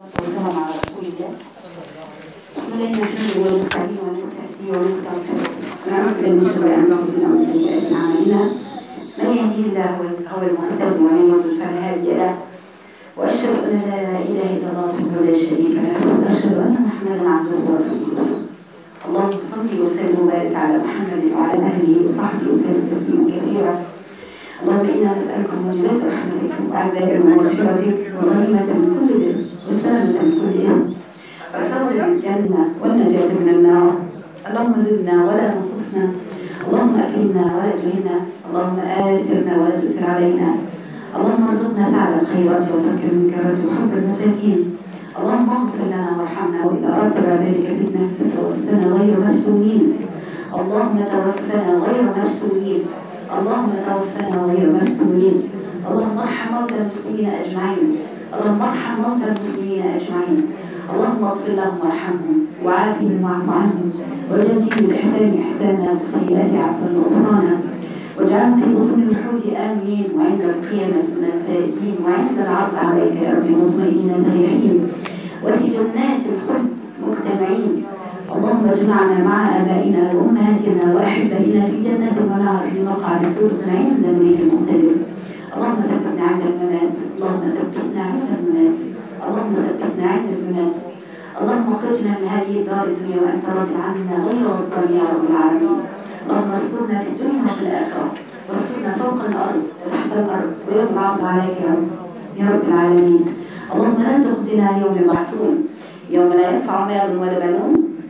والسلام على رسول الله بسم الله نحمده ونستعينه ونستهديه ونستغفره ونعوذ بالله من شرور انفسنا ومن سيئات اعمالنا من يهدي الله هو المهتدي ومن يضلل فلا هادي له واشهد ان لا اله الا الله وحده لا شريك له واشهد ان محمدا عبده ورسوله اللهم صل وسلم وبارك على محمد وعلى اله وصحبه وسلم تسليما كثيرا اللهم انا نسالك موجبات رحمتك وعزائم مغفرتك وغنيمه من كل ذنب وسلامه من كل اثم والفوز بالجنه والنجاه من النار اللهم زدنا ولا تنقصنا اللهم اكرمنا ولا تهنا اللهم اثرنا ولا تؤثر علينا اللهم ارزقنا فعل الخيرات وترك المنكرات وحب المساكين اللهم اغفر لنا وارحمنا واذا اردت بعد ذلك فتنه فتوفنا غير مفتونين اللهم توفنا غير مفتونين اللهم توفنا غير مفتونين اللهم ارحم موتى المسلمين اجمعين اللهم ارحم موتى المسلمين اجمعين اللهم اغفر لهم وارحمهم وعافهم واعف عنهم وجازهم بالاحسان احسانا والسيئات عفوا وغفرانا واجعلهم في بطون الحوت امنين وعند القيامه من الفائزين وعند العرض عليك يا رب مطمئنين فرحين وفي جنات الخلد مجتمعين اللهم اجمعنا مع ابائنا وامهاتنا واحبائنا في جنات ونهر في مقعد صدق عند مليك مقتدر اللهم ثبتنا عند الممات اللهم ثبتنا عند الممات اللهم ثبتنا عند الممات اللهم اخرجنا من هذه الدار الدنيا وانت راض عنا غير غضبان يا رب العالمين اللهم استرنا في الدنيا وفي الاخره واسترنا فوق الارض وتحت الارض ويوم العرض عليك يا رب يا رب العالمين اللهم لا تخزنا يوم يبعثون يوم لا ينفع مال ولا بنون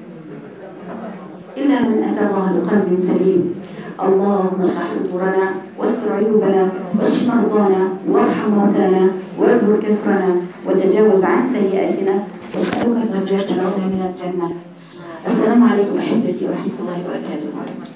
إلا من أتى الله بقلب سليم اللهم اشرح صدورنا واستر عيوبنا واشف مرضانا وارحم موتانا واجبر كسرنا وتجاوز عن سيئاتنا واسألك الدرجات العلى من الجنة السلام عليكم أحبتي ورحمة الله وبركاته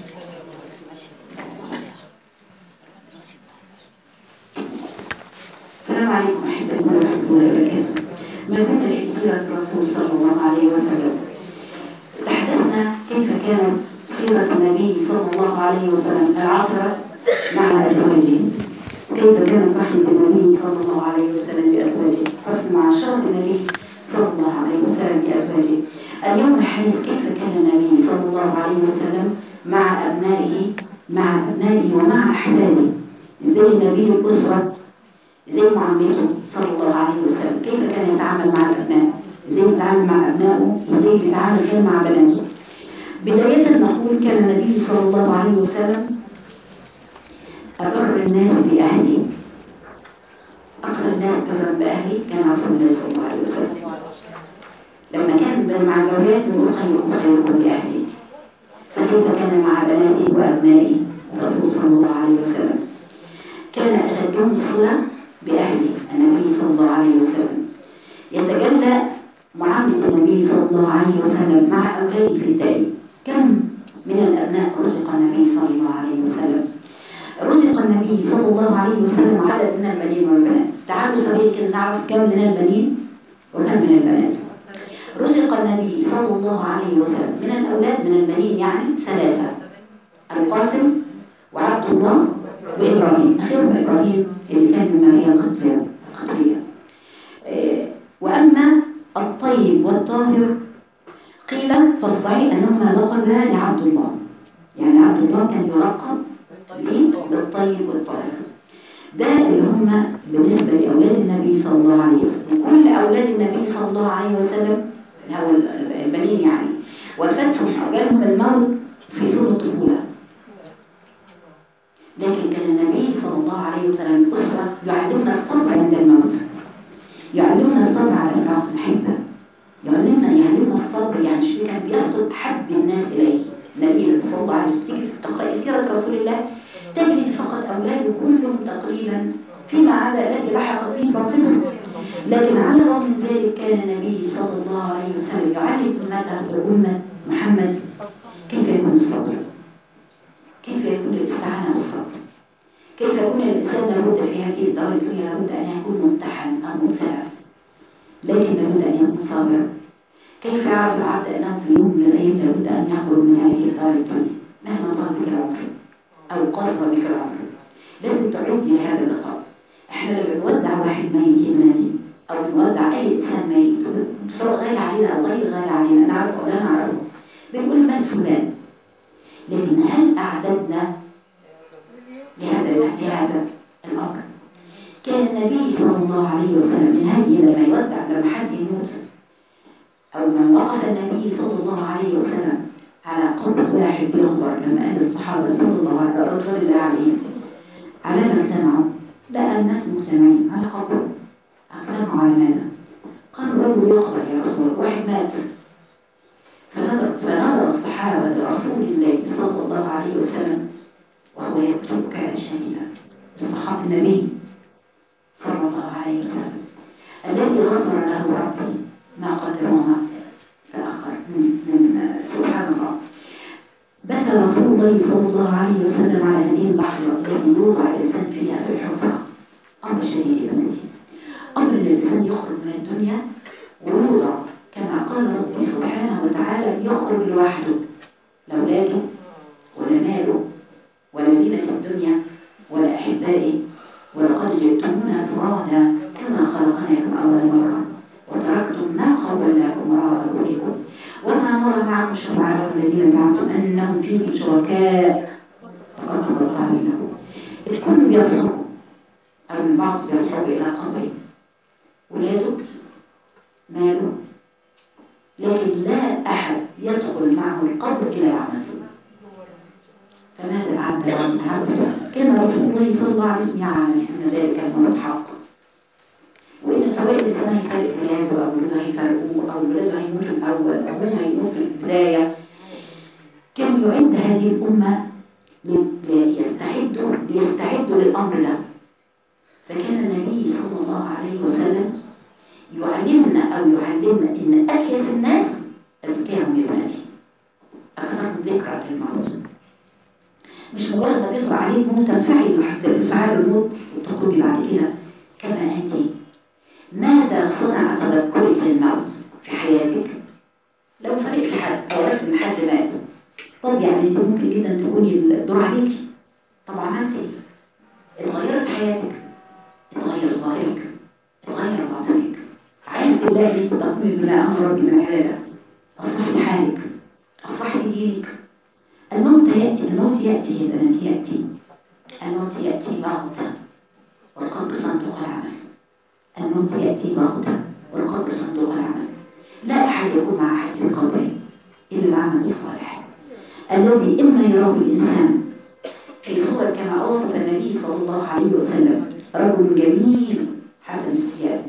السلام عليكم أحبتي ورحمة الله وبركاته ما زلنا في سيرة الرسول صلى الله عليه وسلم تحدثنا كيف كانت سيرة النبي صلى الله عليه وسلم العطرة مع أزواجه وكيف كانت رحمة النبي صلى الله عليه وسلم بأزواجه حسن معاشرة النبي صلى الله عليه وسلم بأزواجه اليوم الحديث كيف كان النبي صلى الله عليه وسلم مع أبنائه مع أبنائه ومع أحفاده زي النبي الأسرة زي معاملته صلى الله عليه وسلم كيف كان يتعامل مع الأبناء ازاي بيتعامل مع ابنائه وازاي بيتعامل كان مع بناته بداية نقول كان النبي صلى الله عليه وسلم أبر الناس بأهله أكثر الناس برا بأهله كان رسول الله صلى الله عليه وسلم لما كان مع زوجاته يقول خيركم خيركم لأهلي فكيف كان مع بناته وأبنائه الرسول صلى الله عليه وسلم كان أشدهم صلة بأهله النبي صلى الله عليه وسلم يتجلى معاملة النبي صلى الله عليه وسلم مع أولاده في الدار كم من الأبناء رزق النبي صلى الله عليه وسلم رزق النبي صلى الله عليه وسلم عدد من البنين والبنات تعالوا سريع كده نعرف كم من البنين وكم من البنات رزق النبي صلى الله عليه وسلم من الأولاد من البنين يعني ثلاثة القاسم وعبد الله وإبراهيم أخيرهم إبراهيم اللي كان من ماريا القبطية القبطية وأما الطيب والطاهر قيل فالصحيح أنهما لقبا لعبد الله يعني عبد الله كان يلقب ليه بالطيب والطاهر ده اللي هم بالنسبة لأولاد النبي صلى الله عليه وسلم كل أولاد النبي صلى الله عليه وسلم أو البنين يعني وفاتهم أو جالهم الموت في سن الطفولة لكن كان النبي صلى الله عليه وسلم الأسرة يعلمنا الصبر عند الموت يعلمنا الصبر على فراق الأحبة يعلمنا يعلمنا الصبر يعني شو كان بيفقد أحب الناس إليه النبي صلى الله عليه وسلم تيجي تقرأي سيرة رسول الله تجد فقط أولاده كلهم تقريبا فيما عدا الذي لحق به فاطمة لكن على الرغم من ذلك كان النبي صلى الله عليه وسلم يعلم أمته وأمة محمد كيف يكون الصبر كيف يكون الاستعانة بالصبر كيف يكون الإنسان لابد في هذه الدار الدنيا لابد أن يكون ممتحن أو مبتلى لكن لابد أن يكون صابرا كيف يعرف العبد أنه في يوم من الأيام لابد أن يخرج من هذه الدار الدنيا مهما طال بك العمر أو قصر بك العمر لازم تعدي لهذا اللقاء احنا لما بنودع واحد ميت يا بناتي أو بنودع أي إنسان ميت سواء غالي علينا أو غير غالي علينا نعرفه أو لا نعرفه بنقول من فلان لكن هل أعددنا لهذا لهذا الأمر كان النبي صلى الله عليه وسلم من هدي لما يودع لما حد يموت أو من وقف النبي صلى الله عليه وسلم على قبر واحد يخبر لما قال الصحابة صلى الله عليه وسلم رضوان الله عليهم على ما اجتمعوا لقى الناس مجتمعين على قبر اجتمعوا على ماذا؟ قالوا رجل يقبر يا رسول الله واحد مات فنظر فنظر الصحابة لرسول الله صلى الله عليه وسلم وهو يبكي بكاء شديدا الصحابة النبي صلى الله عليه وسلم الذي غفر له ربي ما قدم وما تأخر من, من سبحان الله بكى رسول الله صلى الله عليه وسلم على هذه اللحظة التي يوضع الإنسان فيها في الحفرة أمر شديد يا بنتي أمر أن الإنسان يخرج من الدنيا ويوضع كما قال ربي سبحانه وتعالى يخرج لوحده لا أولاده ولا ماله ولا زينة الدنيا ولا أحبائه ولقد جئتمونا فرادا كما خلقناكم أول مرة وتركتم ما خولناكم وراء ظهوركم وما نرى معكم شفعاءكم الذين زعمتم أنهم فيكم شركاء فقد تقطع بينكم الكل بيصحب أو البعض بيصحب إلى قبره ولاده ماله لكن لا أحد يدخل معه القبر إلى العمل فماذا أعد عن هذا كان رسول الله صلى الله عليه وسلم يعلم أن ذلك الموت حق وإن سواء الإنسان هيفرق ولاده أو ولاده هيفرقوه أو ولاده هيموتوا الأول أو هم هيموتوا في البداية كان يعد هذه الأمة ليستعدوا ليستعدوا للأمر ده فكان النبي صلى الله عليه وسلم يعلمنا أو يعلمنا إن أكيس الناس أزكاهم يا بناتي أكثرهم ذكرى للموت مش مجرد ما بيطلع عليك موت تنفعل وحسب انفعال الموت وتخرجي بعد كده كما أنت ماذا صنع تذكرك للموت في حياتك لو فرقت حد أو عرفت إن حد مات طب يعني أنت ممكن جدا تكوني الدور عليكي طب عملت إيه؟ اتغيرت حياتك اتغير ظاهرك اتغير باطنك عينت الله ان انت تقومي بما امر ربي من العباده اصلحت حالك اصلحت دينك الموت ياتي الموت ياتي يا بنات ياتي الموت ياتي بغته والقبر صندوق العمل الموت ياتي بغته والقبر صندوق العمل لا احد يكون مع احد في قبره الا العمل الصالح الذي اما يراه الانسان في صورة كما وصف النبي صلى الله عليه وسلم رجل جميل حسن الثياب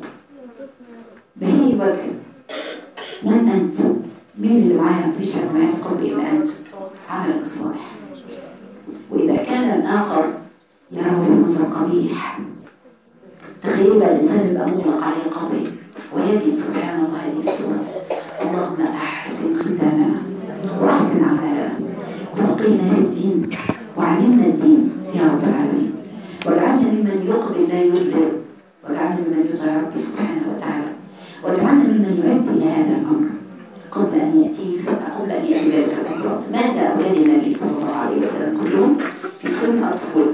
بهي الوجه من أنت؟ مين اللي معايا؟ مفيش حد معايا في قبري إلا أنت عملك الصالح وإذا كان الآخر يراه في منظر قبيح تخيل بقى الإنسان يبقى مغلق عليه قبري ويجد سبحان الله هذه الصورة اللهم أحسن ختامنا وأحسن أعمالنا وفقينا في الدين وعلمنا الدين يا رب العالمين واجعلنا ممن يقبل لا يدبر واجعلنا ممن يطيع ربي سبحانه وتعالى واجعلنا ممن يعد الى هذا الامر قبل ان ياتي قبل ان ياتي ذلك الامر مات اولاد النبي صلى الله عليه وسلم كلهم في سن الطفوله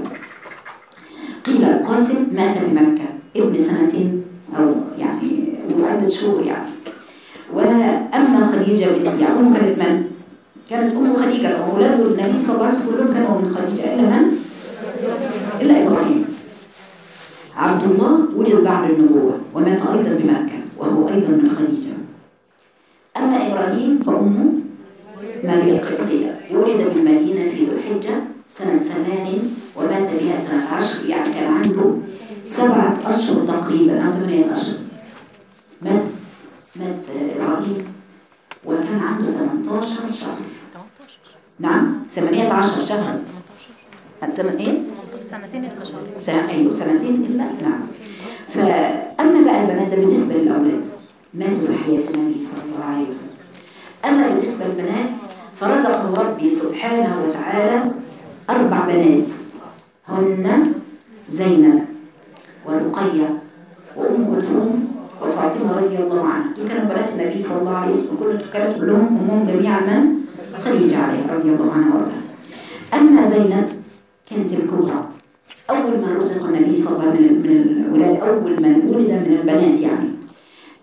قيل القاسم مات بمكه ابن سنتين او يعني وعده شهور يعني واما خديجه بنت يعقوب كانت من؟ كانت ام خديجه واولاد النبي صلى الله عليه وسلم كلهم كانوا من خديجه الا من؟ الا ابراهيم عبد الله ولد بعد النبوه ومات ايضا بمكه وهو ايضا من خديجه اما ابراهيم فامه ماريا القبطيه ولد بالمدينه في ذو الحجه سنه ثمان ومات بها سنه عشر يعني كان عنده سبعه اشهر تقريبا او ثمانيه اشهر مات مات ابراهيم وكان عنده 18 شهر نعم 18 شهرا انت من ايه سنتين إلا شهر سنة ايوه سنتين الا نعم فاما بقى البنات ده بالنسبه للاولاد ماتوا في حياه النبي صلى الله عليه وسلم اما بالنسبه للبنات فرزقه ربي سبحانه وتعالى اربع بنات هن زينب ورقيه وام كلثوم وفاطمه رضي الله عنها دول كانوا بنات النبي صلى الله عليه وسلم كل كانت كلهم امهم جميعا من خديجه عليها رضي الله عنها وارضاها اما زينب كانت الكبرى أول من رزق النبي صلى الله عليه وسلم من من الولاد أول من ولد من البنات يعني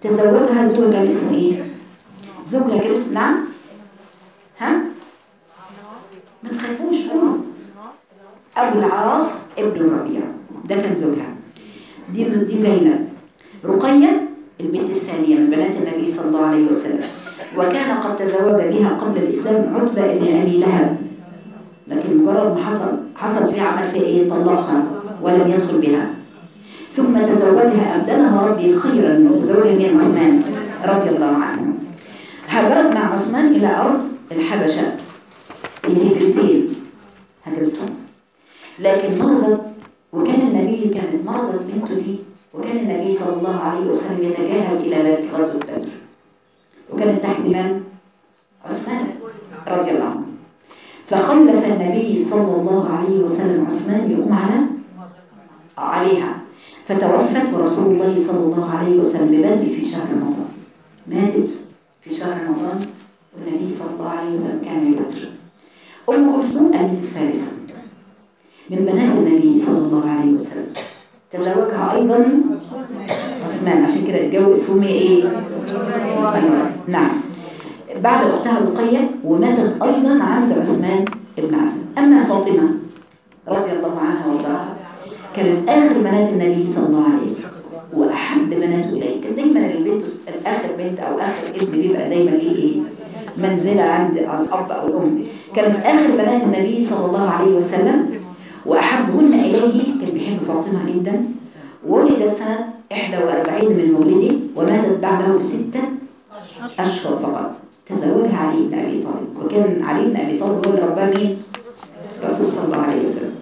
تزوجها زوجها اسمه ايه زوجها كان اسمه نعم ها ما تخافوش قولوا ابو العاص ابن الربيع ده كان زوجها دي دي زينب رقيه البنت الثانيه من بنات النبي صلى الله عليه وسلم وكان قد تزوج بها قبل الاسلام عتبه ابن ابي لهب لكن مجرد ما حصل حصل فيها عمل فيها ايه طلقها ولم يدخل بها ثم تزوجها أبدلها ربي خيرا من تزوجها من عثمان رضي الله عنه هاجرت مع عثمان إلى أرض الحبشة الهجرتين هجرتهم لكن مرضت وكان النبي كانت مرضت بنته دي وكان النبي صلى الله عليه وسلم يتجهز إلى ذلك غزوة بدر وكانت تحت من؟ عثمان رضي الله عنه فخلف النبي صلى الله عليه وسلم عثمان يقوم على عليها فتوفت ورسول الله صلى الله عليه وسلم ببدر في شهر رمضان ماتت في شهر رمضان والنبي صلى الله عليه وسلم كان يبدر أم كلثوم البنت الثالثة من بنات النبي صلى الله عليه وسلم تزوجها أيضا عثمان عشان كده اتجوز سمي إيه؟ نعم بعد أختها رقية وماتت أيضا عند عثمان ابن عفان أما فاطمة رضي الله عنها وارضاها كانت آخر بنات النبي صلى الله عليه وسلم وأحب بناته إليه كان دايما البنت الآخر بنت أو آخر ابن بيبقى دايما ليه إيه منزلة عند الأب أو الأم كانت آخر بنات النبي صلى الله عليه وسلم وأحبهن إليه كان بيحب فاطمة جدا ولد سنة 41 من مولده وماتت بعده بستة أشهر فقط تزوجها علي بن أبي طالب وكان علي بن أبي طالب هو اللي رباه مين؟ الرسول صلى الله عليه وسلم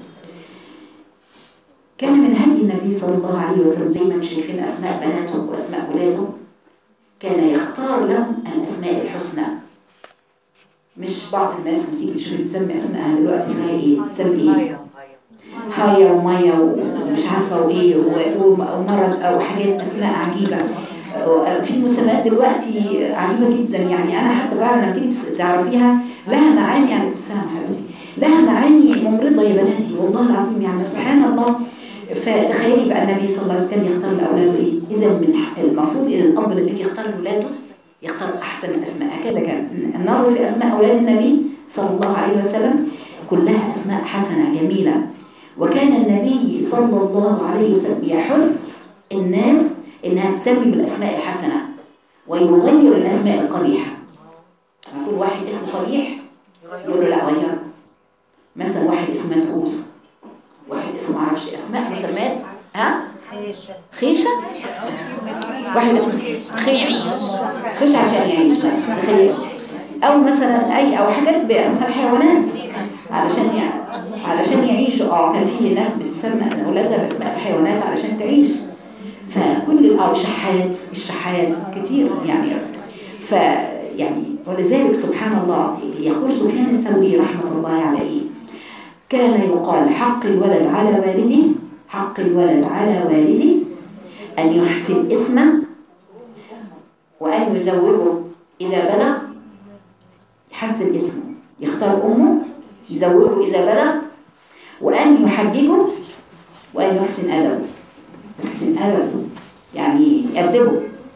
كان من هدي النبي صلى الله عليه وسلم زي ما شايفين أسماء بناته وأسماء أولاده كان يختار لهم الأسماء الحسنى مش بعض الناس لما تيجي تشوف بتسمي أسمائها دلوقتي ما هي إيه؟ تسمي إيه؟ هايا ومايا ومش عارفة وإيه ومرض أو حاجات أسماء عجيبة في مسميات دلوقتي عجيبة جدا يعني أنا حتى بعد لما تيجي تعرفيها لها معاني يعني بالسلامة حبيبتي لها معاني ممرضة يا بناتي والله العظيم يعني سبحان الله فتخيلي بقى النبي صلى الله عليه وسلم يختار لاولاده ايه اذا من المفروض ان الاب لما يجي يختار لاولاده يختار احسن الاسماء هكذا كان النظر في اسماء اولاد النبي صلى الله عليه وسلم كلها اسماء حسنه جميله وكان النبي صلى الله عليه وسلم يحث الناس انها تسمي بالاسماء الحسنه ويغير الاسماء القبيحه كل واحد اسمه قبيح يقول له لا غيره مثلا واحد اسمه مدعوس واحد اسمه معرفش اسماء مسمات ها خيشه واحد اسمه خيشه خيشه عشان يعيش تخيل او مثلا اي او حاجات باسماء الحيوانات علشان يعني علشان يعيشوا اه كان في ناس بتسمى اولادها باسماء الحيوانات علشان تعيش فكل او شحات الشحات كتير يعني ف يعني ولذلك سبحان الله يقول سفيان الثوري رحمه الله عليه كان يقال حق الولد على والده حق الولد على والده أن يحسن اسمه وأن يزوجه إذا بلغ يحسن اسمه يختار أمه يزوجه إذا بلغ وأن يحججه وأن يحسن أدبه يحسن أدبه يعني يأدبه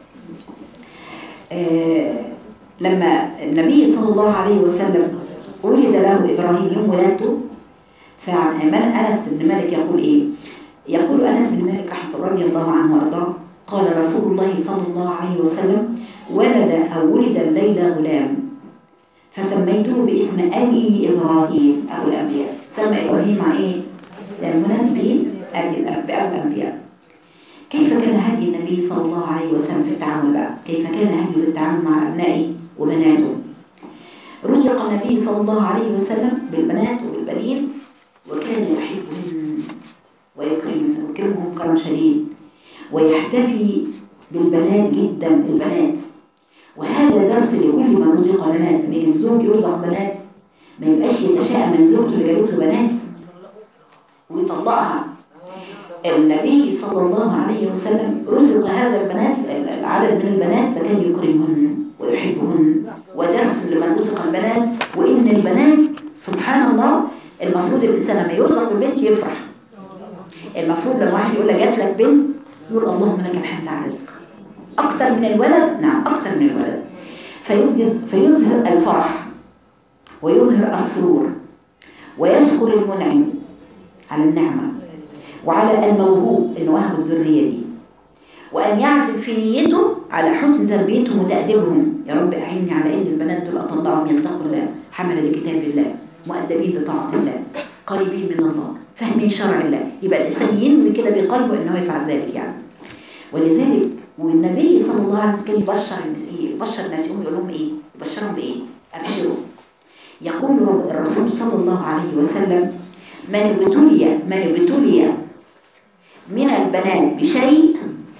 آه لما النبي صلى الله عليه وسلم ولد له إبراهيم يوم ولادته فعن أنس بن مالك يقول إيه يقول أنس بن مالك رحمه رضي الله عنه وأرضاه قال رسول الله صلى الله عليه وسلم ولد أو ولد الليلة غلام فسميته باسم أبي إبراهيم أبو الأنبياء سمى إبراهيم مع إيه؟ لأنه بأبي الأنبياء كيف كان هدي النبي صلى الله عليه وسلم في التعامل بقى؟ كيف كان هديه في التعامل مع أبنائه وبناته؟ رزق النبي صلى الله عليه وسلم بالبنات وبالبنين وكان يحبهم ويكرمهم ويكرمهم كرم شديد ويحتفي بالبنات جدا البنات وهذا درس لكل من رزق بنات من الزوج يرزق بنات ما يبقاش يتشائم من زوجته اللي جابت له بنات ويطلقها النبي صلى الله عليه وسلم رزق هذا البنات العدد من البنات فكان يكرمهن ويحبهن ودرس لمن رزق البنات وإن البنات سبحان الله المفروض الإنسان لما يرزق البنت يفرح المفروض لما واحد يقول لك جات لك بنت يقول اللهم لك الحمد على الرزق أكتر من الولد أكتر من الولد فيجز فيظهر الفرح ويظهر السرور ويشكر المنعم على النعمة وعلى الموهوب إنه وهب الذرية دي وأن يعزم في نيته على حسن تربيتهم وتأديبهم يا رب أعني على إن البنات دول أطلعهم يتقوا الله حمل لكتاب الله مؤدبين لطاعة الله قريبين من الله فاهمين شرع الله يبقى الإنسان ينوي كده بقلبه إنه يفعل ذلك يعني ولذلك والنبي صلى الله عليه وسلم كان يبشر يبشر الناس يقوم يقول لهم إيه؟ يبشرهم بإيه؟ أبشروا يقول الرسول صلى الله عليه وسلم من ابتلي من ابتلي من البنات بشيء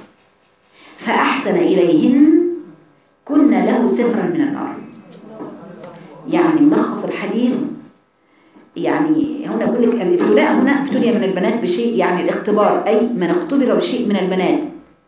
فأحسن إليهن كنا له سترا من النار يعني ملخص الحديث يعني هنا بقول لك الابتلاء هنا ابتلي من البنات بشيء يعني الاختبار أي من اختبر بشيء من البنات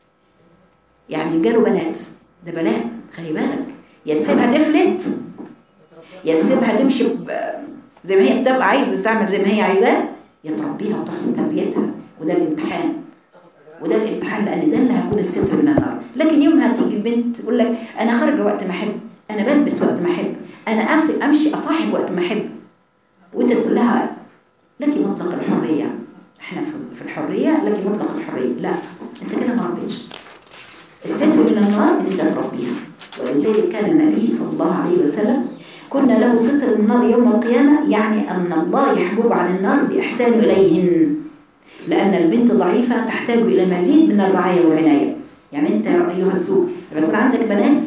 يعني جاله بنات ده بنات خلي بالك يا تسيبها تفلت يا تسيبها تمشي زي ما هي بتبقى عايزه تعمل زي ما هي عايزاه يا تربيها وتحسن تربيتها وده الامتحان وده الامتحان لان ده اللي هيكون الستر من النار لكن يوم هتيجي البنت تقول لك انا خارجه وقت ما احب انا بلبس وقت ما احب انا امشي اصاحب وقت ما احب وانت تقول لها لك مطلق الحريه احنا في الحريه لك مطلق الحريه لا انت كده ما ربيتش الستر من النار ان انت تربيها ولذلك كان النبي صلى الله عليه وسلم كنا له ستر من النار يوم القيامه يعني ان الله يحجب عن النار باحسان اليهن لأن البنت ضعيفة تحتاج إلى مزيد من الرعاية والعناية يعني أنت أيها الزوج لما يكون عندك بنات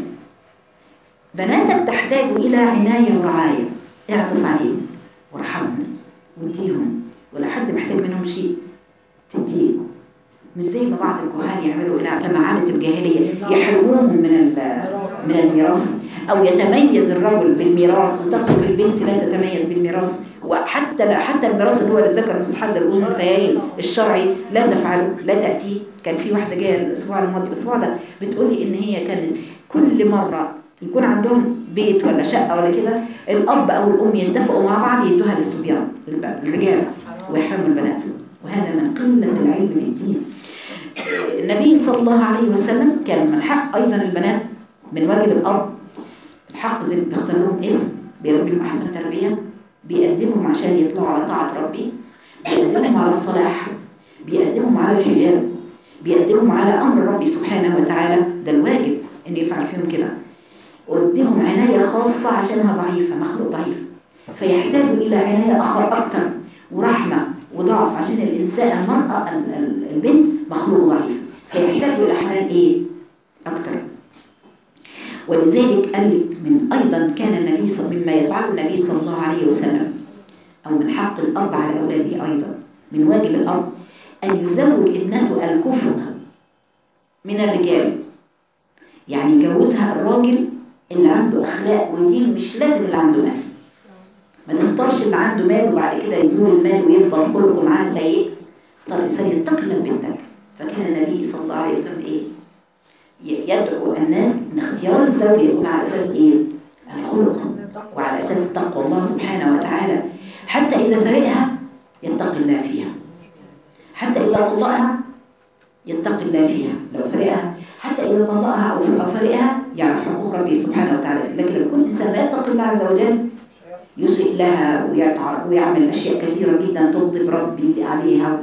بناتك تحتاج إلى عناية ورعاية اعطف عليهم وارحمهم واديهم ولا حد محتاج منهم شيء تديه مش زي ما بعض الكهان يعملوا إلى كما عادت الجاهلية يحرموهم من من الميراث أو يتميز الرجل بالميراث وتترك البنت لا تتميز بالميراث وحتى حتى الميراث اللي هو للذكر مثل حد الأنثيين الشرعي لا تفعله لا تأتيه كان في واحدة جاية الأسبوع الماضي الأسبوع ده بتقول لي إن هي كانت كل مرة يكون عندهم بيت ولا شقة ولا كده الأب أو الأم يتفقوا مع بعض يدوها للصبيان الرجال ويحرموا البنات وهذا من قلة العلم بالدين النبي صلى الله عليه وسلم كان من حق أيضا البنات من واجب الأب الحق زي بيختار لهم اسم بيربي لهم أحسن تربية بيقدمهم عشان يطلعوا على طاعة ربي بيقدمهم على الصلاح بيقدمهم على الحجاب بيقدمهم على أمر ربي سبحانه وتعالى ده الواجب إن يفعل فيهم كده واديهم عناية خاصة عشانها ضعيفة مخلوق ضعيف فيحتاج إلى عناية أخر أكتر ورحمة وضعف عشان الإنسان المرأة البنت مخلوق ضعيف فيحتاج إلى حنان إيه؟ أكتر ولذلك قال لك من أيضا كان النبي صلى مما يفعله النبي صلى الله عليه وسلم أو من حق الأب على أولاده أيضا من واجب الأب أن يزوج ابنته الكفء من الرجال يعني يجوزها الراجل اللي عنده أخلاق ودين مش لازم اللي عنده مال ما تختارش اللي عنده مال وبعد كده يزول المال ويفضل خلقه معاه سيء اختار الإنسان يتقي بنتك فكان النبي صلى الله عليه وسلم إيه يدعو الناس ان اختيار الزوج يكون على اساس ايه الخلق وعلى اساس تقوى الله سبحانه وتعالى حتى اذا فرقها يتقي الله فيها حتى اذا طلقها يتقي الله فيها لو فرقها حتى اذا طلقها او فرقها يعرف حقوق ربي سبحانه وتعالى لكن لو يكون انسان لا يتقي الله عز وجل يسيء لها ويتعرض ويعمل أشياء كثيرة جدا تغضب ربي عليها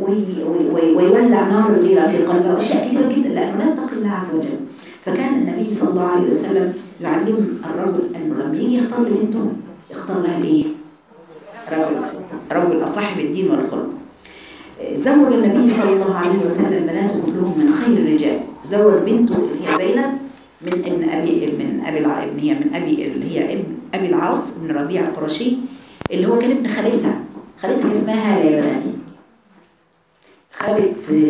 ويولع نار الغيرة في قلبها وأشياء كثيرة جدا لأنه لا يتقي الله عز وجل فكان النبي صلى الله عليه وسلم يعلم الرجل أنه لما يجي يختار لبنته يختار لها الإيه؟ رجل رجل صاحب الدين والخلق زوج النبي صلى الله عليه وسلم بناته كلهم من خير الرجال زوج بنته اللي هي زينب من ابن ابي من ابي ابن هي من ابي اللي هي ابن ابي العاص بن ربيع القرشي اللي هو كان ابن خالتها خالتها اسمها هاله يا بناتي خالة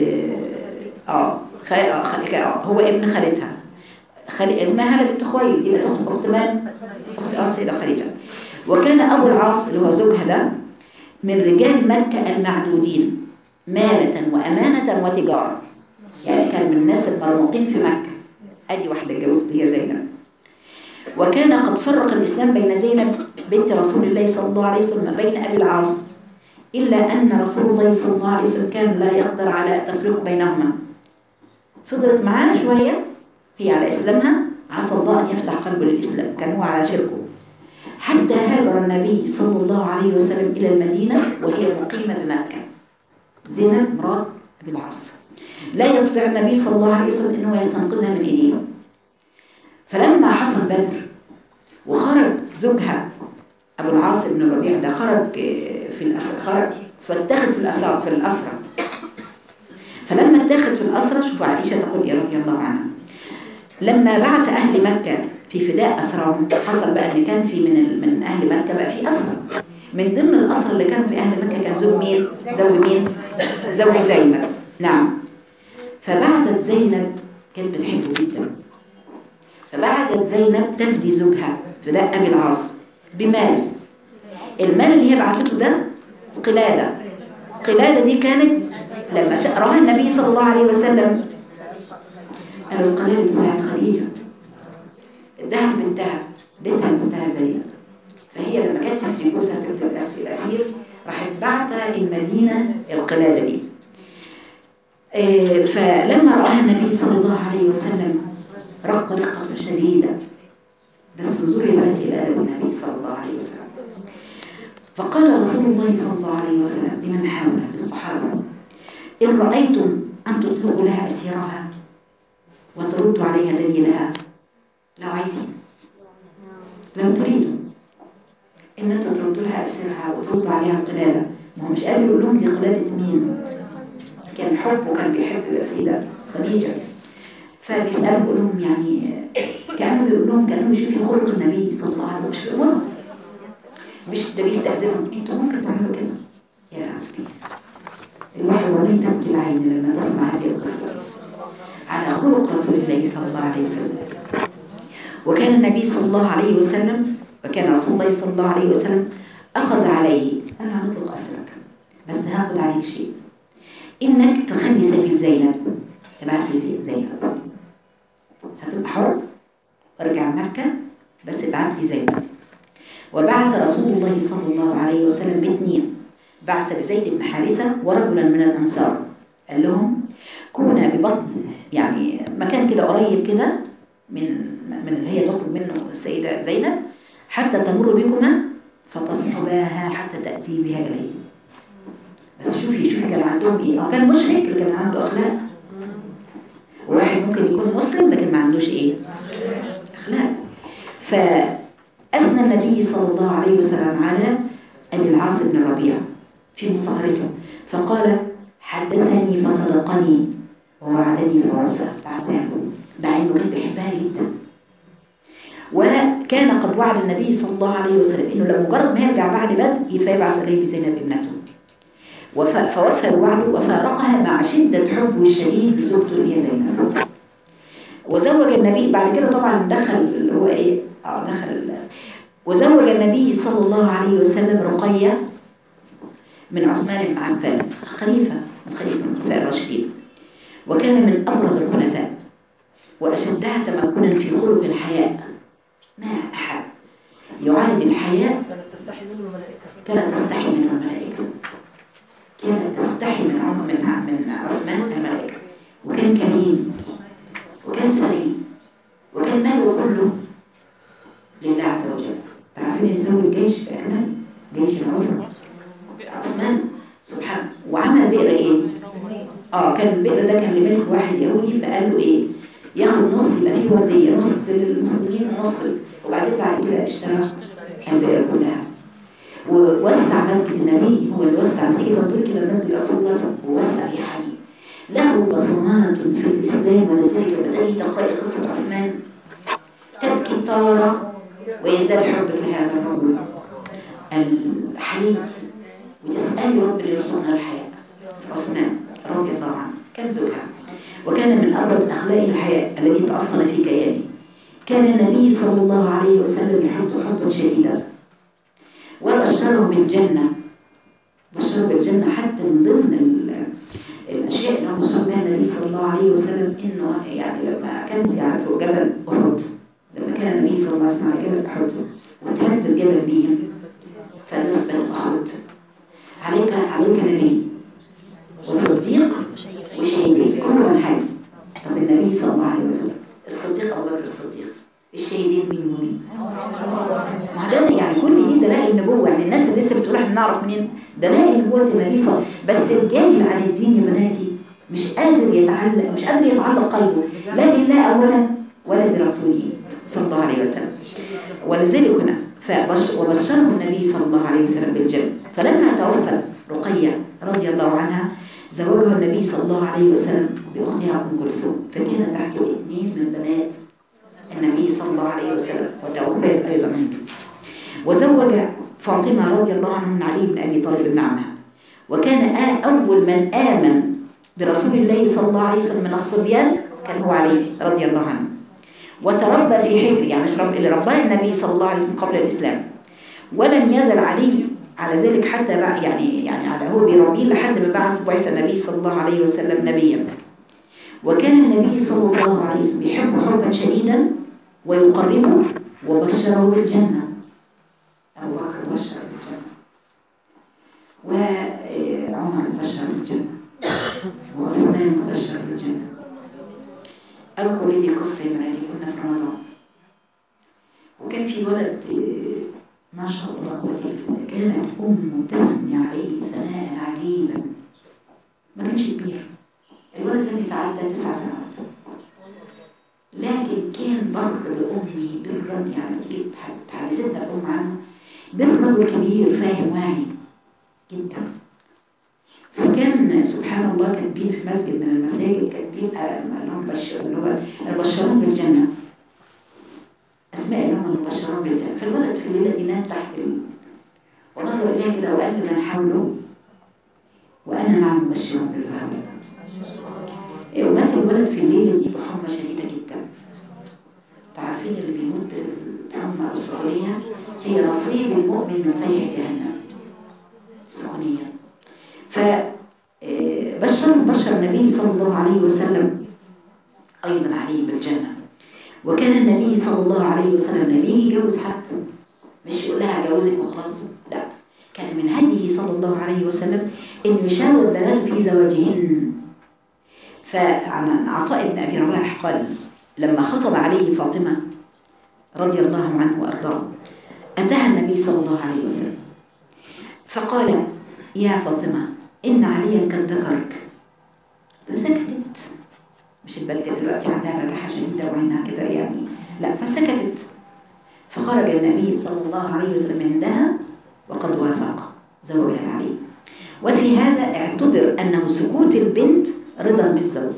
اه خ... اه هو ابن خالتها خال... اسمها هاله بنت خويلد يبقى تاخد اخت من اخت السيده خديجه وكان ابو العاص اللي هو زوجها ده من رجال مكه المعدودين مالة وأمانة وتجارة يعني كان من الناس المرموقين في مكة أدي واحدة اتجوزت هي زينب وكان قد فرق الإسلام بين زينب بنت رسول الله صلى الله عليه وسلم بين أبي العاص إلا أن رسول الله صلى الله عليه وسلم كان لا يقدر على تفريق بينهما فضلت معانا شوية هي على إسلامها عسى الله أن يفتح قلبه للإسلام كان هو على شركه حتى هاجر النبي صلى الله عليه وسلم إلى المدينة وهي مقيمة بمكة زينب مرات أبي العاص لا يستطيع النبي صلى الله عليه وسلم أنه يستنقذها من إيديه فلما حصل بدر وخرج زوجها أبو العاص بن الربيع ده خرج في الأسرى خرج فاتخذ في الأسرى في الأسرى فلما اتخذ في الأسرى شوفوا عائشة تقول إيه رضي الله عنها لما بعث أهل مكة في فداء أسراهم حصل بقى إن كان في من ال- من أهل مكة بقى في أسرى من ضمن الأسرى اللي كانوا في أهل مكة كان زوج مين؟ زوج مين؟ زوج زينب نعم فبعثت زينب كانت بتحبه جدا فبعثت زينب تفدي زوجها فداء أبي العاص بمال المال اللي هي بعثته ده قلادة قلادة دي كانت لما شا- رأى النبي صلى الله عليه وسلم قال القلادة بتاعت خديجة الذهب بنتها بنتها بنتها زينب فهي لما كانت تفتي جوزها تكتب الأس- الأسير راحت بعتها المدينة القلادة دي آه، فلما رآها النبي صلى الله عليه وسلم رق رقة شديدة بس انظري بناتي إلى أدب النبي صلى الله عليه وسلم فقال رسول الله صلى الله عليه وسلم لمن حوله في الصحابة إن رأيتم أن تطلقوا لها أسيرها وتردوا عليها الذي لها لو عايزين لو تريدوا إن أنتوا تردوا لها أسيرها وتردوا عليها القلادة ما هو مش قادر يقول لهم دي قلادة مين كان حب وكان بيحب السيدة خديجة فبيسألوا بيقول لهم يعني كانوا بيقول لهم كانوا بيشوفوا خلق النبي صلى الله عليه وسلم مش بيقولوا مش ده بيستأذنهم انتوا ممكن تعملوا كده يا ربي الواحد ولن تبكي العين لما تسمع هذه القصة على خلق رسول الله صلى الله عليه وسلم وكان النبي صلى الله عليه وسلم وكان رسول الله صلى الله عليه وسلم أخذ عليه أنا هنطلق أسرك بس هاخد عليك شيء إنك تخلي سبيل زينب تبعت لي زي- زينب هتبقى حر وارجع مكة بس ابعت لي زينب وبعث رسول الله صلى الله عليه وسلم باثنين بعث بزيد بن حارثة ورجلا من الأنصار قال لهم كونا ببطن يعني مكان كده قريب كده من من اللي هي تخرج منه السيدة زينب حتى تمر بكما فتصحباها حتى تأتي بها إليه بس شوفي شوفي كان عندهم ايه هو كان مشرك اللي كان عنده اخلاق واحد ممكن يكون مسلم لكن ما عندوش ايه اخلاق فاثنى النبي صلى الله عليه وسلم على ابي العاص بن الربيع في مصاهرته فقال حدثني فصدقني ووعدني فوفى بعتها له مع انه كان بيحبها جدا وكان قد وعد النبي صلى الله عليه وسلم انه لو مجرد ما يرجع بعد بدر فيبعث اليه بزينب ابنته وف- فوفى الوعد وفارقها مع شدة حبه الشديد لزوجته اللي هي زينب وزوج النبي بعد كده طبعا دخل اللي هو ايه اه دخل ال- وزوج النبي صلى الله عليه وسلم رقية من عثمان بن عفان خليفة من خليفة من الخلفاء الراشدين وكان من أبرز الخلفاء وأشدها تمكنا في خلق الحياء ما أحد يعادي الحياء كانت تستحي منه الملائكة كانت تستحي من الملائكة كانت تستحي من عمر من من عثمان الملائكة وكان كريم وكان ثري وكان ماله كله لله عز وجل تعرفين ان زوج الجيش بأكمل جيش العسرة عثمان سبحان وعمل بئر ايه؟ اه كان البئر ده كان لملك واحد يهودي فقال له ايه؟ ياخد نص يبقى فيه وردية نص للمسلمين ونص وبعدين بعد كده اشترى البئر كلها ووسع مسجد النبي هو اللي وسع بتيجي تنظر كده المسجد رسول الله صلى الله عليه وسلم ووسع في حي له بصمات في الاسلام ولذلك لما تجي تقرأي قصه عثمان تبكي طاره ويزداد حبك لهذا الرجل الحي وتسألي رب اللي يرزقنا الحياة عثمان رضي الله عنه كان زوجها وكان من أبرز أخلاقه الحياء الذي تأصل في كيانه كان النبي صلى الله عليه وسلم يحب حبا شديدا وبشره بالجنة بشره بالجنة حتى من ضمن ال- الأشياء اللي هو سماها النبي صلى الله عليه وسلم إنه يعني لما كان في على فوق جبل أحد لما كان النبي صلى الله عليه وسلم على جبل أحد وتهز الجبل بهم فنثبت أحد عليك عليك نبي وصديق وشهيد كل حي طب النبي صلى الله عليه وسلم الصديق أبو بكر الصديق الشهيدين مين ومين ما ده يعني كل دي دلائل النبوة يعني الناس اللي لسه بتقول احنا نعرف منين دلائل نبوة النبي صلى الله عليه وسلم بس الجاهل عن الدين يا بناتي مش قادر يتعلق مش قادر يتعلق قلبه لا بالله أولا ولا برسوله صلى الله عليه وسلم ولذلك هنا فبش وبشره النبي صلى الله عليه وسلم بالجنة فلما توفى رقية رضي الله عنها زوجها النبي صلى الله عليه وسلم بأختها أم كلثوم فكان تحته اثنين من بنات النبي صلى الله عليه وسلم وتوفيت أيضا عنده وزوج فاطمة رضي الله عنها من علي بن أبي طالب بن عمها وكان آ- أول من آمن برسول الله صلى الله عليه وسلم من الصبيان كان هو علي رضي الله عنه وتربى في حجر يعني تربى اللي رباه النبي صلى الله عليه وسلم قبل الإسلام ولم يزل علي على ذلك حتى بقى يعني يعني على هو بيربيه لحد ما بعث بعث النبي صلى الله عليه وسلم نبيا وكان النبي صلى الله عليه وسلم يحب حبا شديدا ويقربه وبشره بالجنة أبو بكر بشر بالجنة وعمر بشر بالجنة وعثمان بشر بالجنة أذكر لي قصة يا بناتي كنا في رمضان وكان في ولد آه، ما شاء الله قوتي كانت أمه تثني عليه ثناء عجيبا ما كانش كبير الولد ده يتعدى تسع سنوات لكن كان بر بأمي برا يعني تيجي تح- تحدثتها الأم عنه بر رجل كبير فاهم واعي جدا فكان سبحان الله كاتبين في مسجد من المساجد كاتبين آه، اللي هم بشر اللي هو البشرون بالجنة أسماء اللي هم المبشرون بالجنة فالولد في الليلة دي نام تحت ال... ونظر إليها كده وقال لمن حوله وأنا مع المبشرون بالجنة ومات الولد في الليلة دي بحمى شديدة جدا تعرفين اللي بيموت بالحمى الصغيرة هي نصيب المؤمن من فيح جهنم السخونية ف آه، بشر بشر النبي صلى الله عليه وسلم أيضا عليه بالجنة وكان النبي صلى الله عليه وسلم لما يجي يجوز حد مش يقول لها جوزك وخلاص لا كان من هديه صلى الله عليه وسلم انه يشاور البنات في زواجهن فعن عطاء بن ابي رواح قال لما خطب عليه فاطمه رضي الله عنه وارضاه اتاها النبي صلى الله عليه وسلم فقال يا فاطمه ان عليا قد ذكرك فسكتت مش البنت دلوقتي عندها بجاحه شديده وعينها كده يعني لا فسكتت فخرج النبي صلى الله عليه وسلم عندها وقد وافق زوجها عليه وفي هذا اعتبر أنه سكوت البنت رضا بالزوج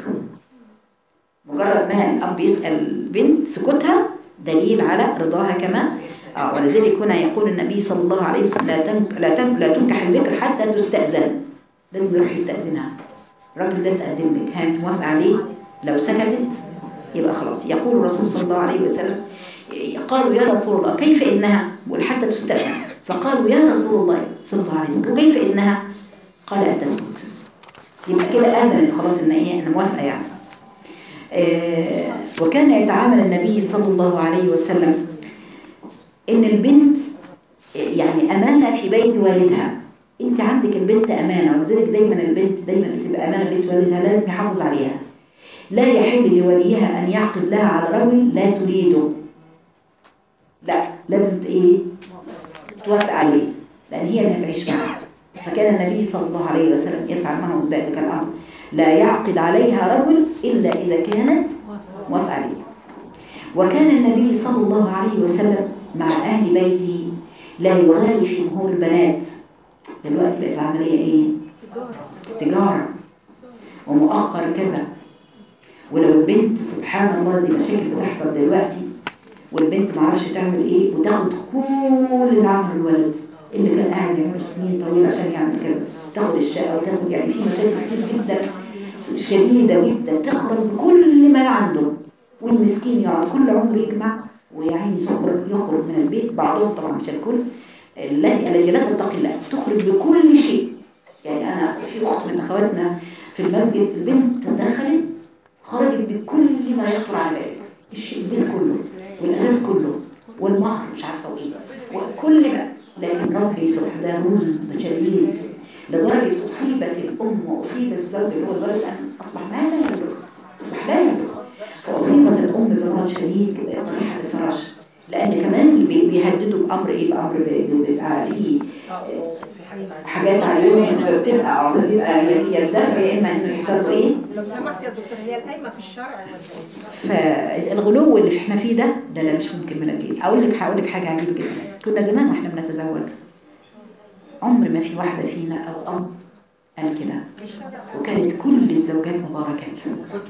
مجرد ما الأب يسأل البنت سكوتها دليل على رضاها كما آه ولذلك هنا يقول النبي صلى الله عليه وسلم لا تنك لا, تنك لا تنكح البكر حتى تستأذن لازم يروح يستأذنها الراجل ده تقدم لك ها انت موافقة عليه لو سكتت يبقى خلاص يقول الرسول صلى الله عليه وسلم قالوا يا رسول الله كيف إذنها قل حتى تستأذن فقالوا يا رسول الله صلى الله عليه وسلم كيف إذنها قال أن تسكت يبقى كده أذنت خلاص إن إيه أنا موافقة يعني آه وكان يتعامل النبي صلى الله عليه وسلم إن البنت يعني أمانة في بيت والدها أنت عندك البنت أمانة ولذلك دايما البنت دايما بتبقى أمانة بيت والدها لازم يحافظ عليها لا يحل لوليها أن يعقد لها على رجل لا تريده لا لازم ايه توافق عليه لان هي اللي هتعيش معاه فكان النبي صلى الله عليه وسلم يفعل معه ذلك الامر لا يعقد عليها رجل الا اذا كانت موافقه عليه وكان النبي صلى الله عليه وسلم مع اهل بيته لا يغالي في مهور البنات دلوقتي بقت العمليه ايه تجاره ومؤخر كذا ولو البنت سبحان الله زي مشاكل بتحصل دلوقتي والبنت ما عرفش تعمل ايه وتاخد كل اللي عمله الولد اللي كان قاعد يعمل سنين طويله عشان يعمل كذا تاخد الشقه وتاخد يعني في مشاكل كتير جدا شديده جدا تخرج بكل ما عنده والمسكين يقعد كل عمره يجمع ويعيني تخرج يخرج من البيت بعضهم طبعا مش الكل التي التي لا تتقي الله تخرج بكل شيء يعني انا في اخت من اخواتنا في المسجد البنت دخلت خرجت بكل ما يخطر على بالك البيت كله والاساس كله والمهر مش عارفه وايه وكل ما لكن ربي سبحانه ده ظلم شديد لدرجه اصيبت الام واصيب الزوج اللي هو لدرجه ان اصبح ما لا يملك اصبح لا يملك فاصيبت الام بمرض شديد بقت طريحه الفراغ ينفعش لان كمان بي- بيهددوا بامر ايه بامر بي- بيبقى فيه حاجات عليهم بتبقى بيبقى يا الدفع يا اما انه يحصل له ايه لو سمحت يا دكتور هي القايمه في الشرع ولا ايه؟ فالغلو اللي احنا فيه ده ده لا مش ممكن من الدين اقول لك هقول لك حاجه عجيبه جدا كنا زمان واحنا بنتزوج عمر ما في واحده فينا او اب قال كده وكانت كل الزوجات مباركات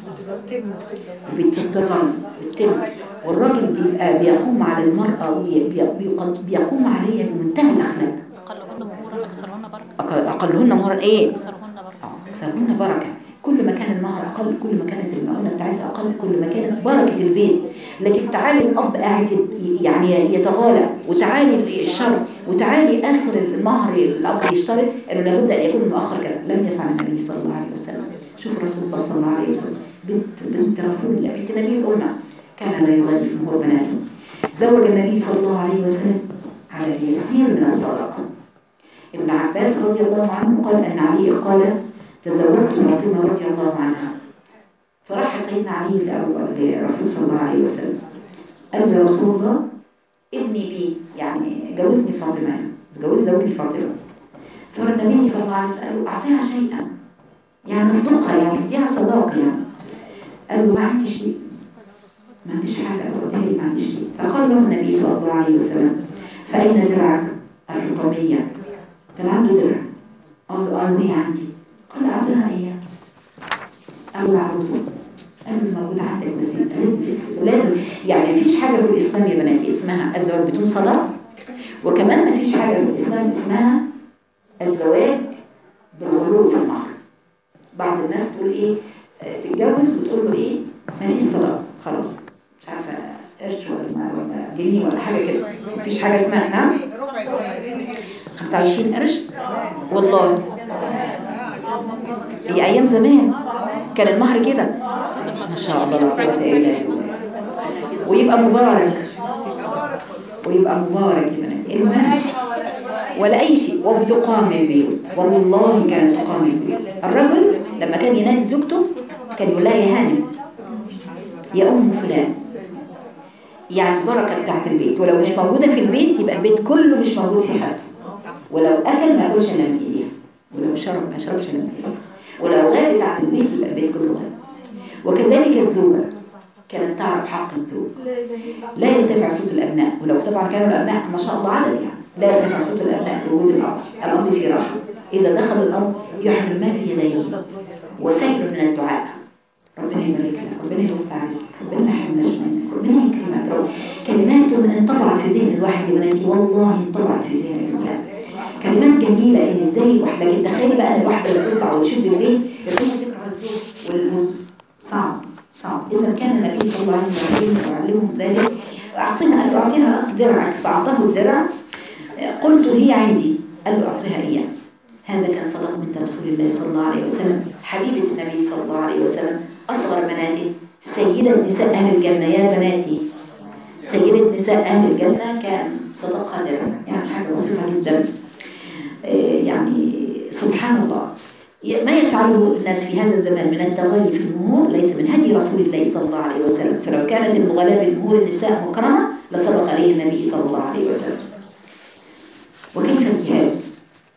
بتستظل وتتم والراجل بيبقى بيقوم على المرأة وبيقوم عليها بمنتهى الأخلاق أقلهن مهورا أكثرهن بركة أقل- أقلهن مهرا إيه؟ أكثرهن بركة آه، أكثرهن بركة كل ما كان المهر أقل كل ما كانت المعونة بتاعتها أقل كل ما كانت بركة البيت لكن تعالي الأب قاعد ي- يعني يتغالى وتعالي الشر وتعالي آخر المهر الأب يشترط إنه لابد أن يكون مؤخر كذا لم يفعل النبي صلى الله عليه وسلم شوف رسول الله صلى الله عليه وسلم بنت بنت رسول الله بنت نبي الأمة كان لا يغالي في مهور بناته زوج النبي صلى الله عليه وسلم على اليسير من الصدقة ابن عباس رضي الله عنه قال أن علي قال تزوجت فاطمة رضي الله عنها فراح سيدنا علي لأبو- للرسول صلى الله عليه وسلم قال له يا رسول الله ابني بي يعني جوزني فاطمة يعني جوز زوجني فاطمة فالنبي صلى الله عليه وسلم قال له أعطيها شيئا يعني صدقها يعني اديها صداقة يعني قال له ما عندي شيء ما عنديش حاجة تقولها لي ما عنديش شيء فقال له النبي صلى الله عليه وسلم فأين درعك الحطمية كان عنده درع قال له قال له هي عندي قال أعطيها إياه أول عروسه قال له موجود عندك بس يبقى لازم في الس- لازم يعني مفيش حاجة في الإسلام يا بناتي اسمها الزواج بدون صلاة وكمان مفيش حاجة في الإسلام اسمها الزواج بالغلو في المهر بعض الناس تقول إيه آه، تتجوز وتقول له إيه مفيش صلاة خلاص مش عارفة قرش ولا ما- ولا جنيه ولا حاجة كده مفيش حاجة اسمها نعم ربع جنيه 25 قرش والله هي ايام زمان كان المهر كده ما شاء الله لا قوه الا بالله ويبقى مبارك ويبقى مبارك يا بناتي المهم ولا اي شيء وبتقام البيوت والله كانت تقام البيوت الرجل لما كان ينادي زوجته كان يقول لها يا هانم يا ام فلان يعني البركه بتاعت البيت ولو مش موجوده في البيت يبقى البيت كله مش موجود في حد ولو اكل ما ياكلش الا من ايديها ولو شرب ما يشربش الا من ايديها ولو غابت عن البيت يبقى البيت كله غاب وكذلك الزوجه كانت تعرف حق الزوج لا يرتفع صوت الابناء ولو طبعا كانوا الابناء ما شاء الله عدد يعني لا يرتفع صوت الابناء في وجود الاب الاب في راحه اذا دخل الاب يحمل ما في يديه وسائل من الدعاء ربنا يبارك لك ربنا يوسع رزقك ربنا ما يحرمناش منك ربنا يكرمك رب كلمات انطبعت في ذهن الواحد يا بناتي والله انطبعت في ذهن الانسان كلمات جميله ان ازاي الواحد لكن تخيلي بقى ان الواحده اللي تطلع وتشد البيت يكون تكره الزوج والمز صعب صعب اذا كان النبي صلى الله عليه وسلم يعلمهم ذلك اعطيها قال له اعطيها درعك فاعطاه الدرع قلت هي عندي قال له اعطيها اياه هذا كان صدق من رسول الله صلى الله عليه وسلم حبيبة النبي صلى الله عليه وسلم أصغر بناته سيدة نساء أهل الجنة يا بناتي سيدة نساء أهل الجنة كان صدقها درع يعني حاجة بسيطة جدا آه، يعني سبحان الله ما يفعله الناس في هذا الزمان من التغالي في المهور ليس من هدي رسول الله صلى الله عليه وسلم فلو كانت المغالاة بالمهور النساء مكرمة لسبق عليه النبي صلى الله عليه وسلم وكيف الجهاز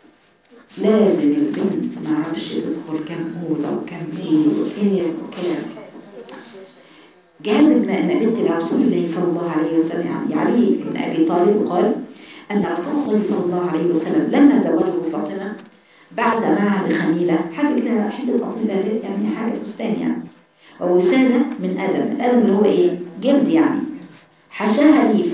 لازم البنت ما اعرفش تدخل كم اوضه وكم ايه وايه وكلام جهاز ابن ان بنت رسول الله صلى الله عليه وسلم يعني علي بن ابي طالب قال ان رسول الله صلى الله عليه وسلم لما زوجه فاطمه بعث معها بخميله حاجه كده حته لطيفه يعني حاجه فستان يعني ووساده من ادم الادم اللي هو ايه جلد يعني حشاها ليف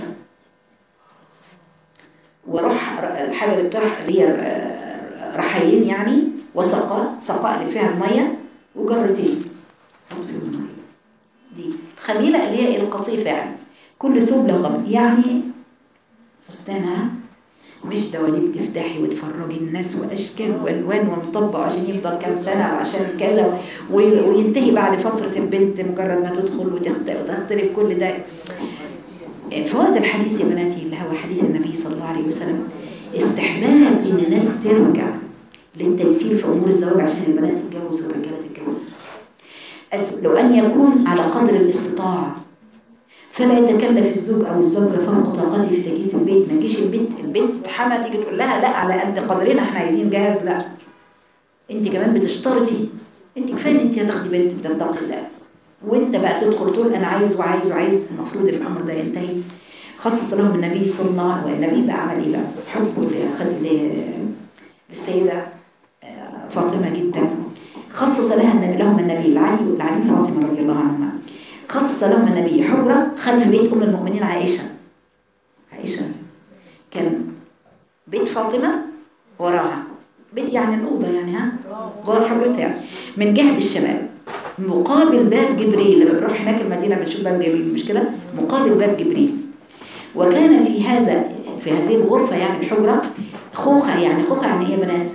وراح الحاجه اللي بترح اللي هي رحيين يعني وسقاء سقاء اللي فيها الميه وجرتين اطفئوا الميه دي خميله اللي هي القطيفه يعني كل ثوب له غم يعني فستانها مش دواليب تفتحي وتفرجي الناس واشكال والوان ومطبق عشان يفضل كام سنه وعشان كذا وي- وينتهي بعد فتره البنت مجرد ما تدخل وتخت- وتختلف كل ده فوائد الحديث يا بناتي اللي هو حديث النبي صلى الله عليه وسلم استحباب ان الناس ترجع للتيسير في امور الزواج عشان البنات تتجوز والرجاله تتجوز أس- لو ان يكون على قدر الاستطاعه فلا يتكلف الزوج او الزوجه فوق طاقته في تجهيز البيت ما تجيش البنت البنت حما تيجي تقول لها لا على قد قدرنا احنا عايزين جهاز لا انت كمان بتشترطي انت كفايه ان انت هتاخدي بنت بتتقي الله وانت بقى تدخل تقول انا عايز وعايز وعايز المفروض الامر ده ينتهي خصص لهم النبي صلى الله عليه وسلم النبي بقى عمل ايه بقى حبه ل- خد ل- للسيده آه، فاطمه جدا خصص لها النبي لهم النبي العلي والعلي فاطمه رضي الله عنهما خصص لهم النبي حجره خلف بيت ام المؤمنين عائشه عائشه كان بيت فاطمه وراها بيت يعني الاوضه يعني ها ورا حجرتها يعني من جهه الشمال مقابل باب جبريل لما بنروح هناك المدينه بنشوف باب جبريل مش كده مقابل باب جبريل وكان في هذا في هذه الغرفه يعني الحجره خوخه يعني خوخه يعني ايه يا بنات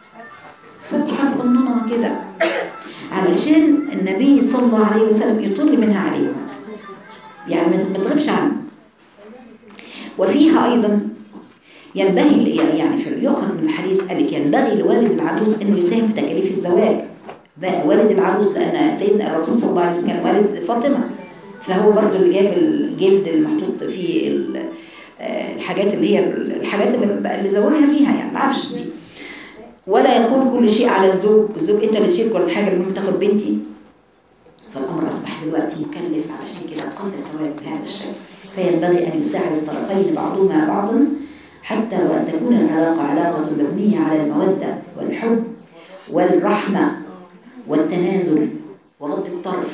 فتحه صغننه كده علشان النبي صلى الله عليه وسلم يطل منها عليهم يعني ما ما تغيبش عنه وفيها ايضا ينبغي يعني في يؤخذ من الحديث قال لك ينبغي لوالد العروس انه يساهم في تكاليف الزواج بقى والد العروس لان سيدنا الرسول صلى الله عليه وسلم كان والد فاطمه فهو برضو اللي جاب الجلد المحطوط فيه ال- آه، الحاجات اللي هي الحاجات اللي اللي زوجها بيها يعني العفش دي ولا يكون كل شيء على الزوج الزوج انت اللي تشيل كل حاجه المهم تاخد بنتي فالامر اصبح دلوقتي مكلف علشان كده قل الزواج بهذا الشكل فينبغي ان يساعد الطرفين بعضهما بعضا حتى وان تكون العلاقه علاقه مبنيه على الموده والحب والرحمه والتنازل وغض الطرف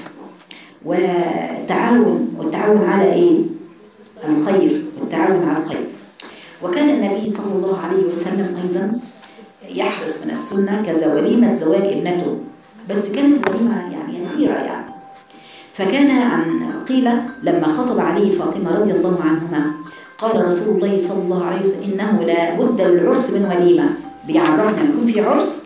والتعاون والتعاون على ايه الخير والتعاون على الخير وكان النبي صلى الله عليه وسلم ايضا يحرص من السنه كذا وليمه زواج ابنته بس كانت وليمه يعني يسيره يعني فكان عن قيل لما خطب عليه فاطمه رضي الله عنهما قال رسول الله صلى الله عليه وسلم انه لا بد للعرس من وليمه بيعرفنا لما يكون في عرس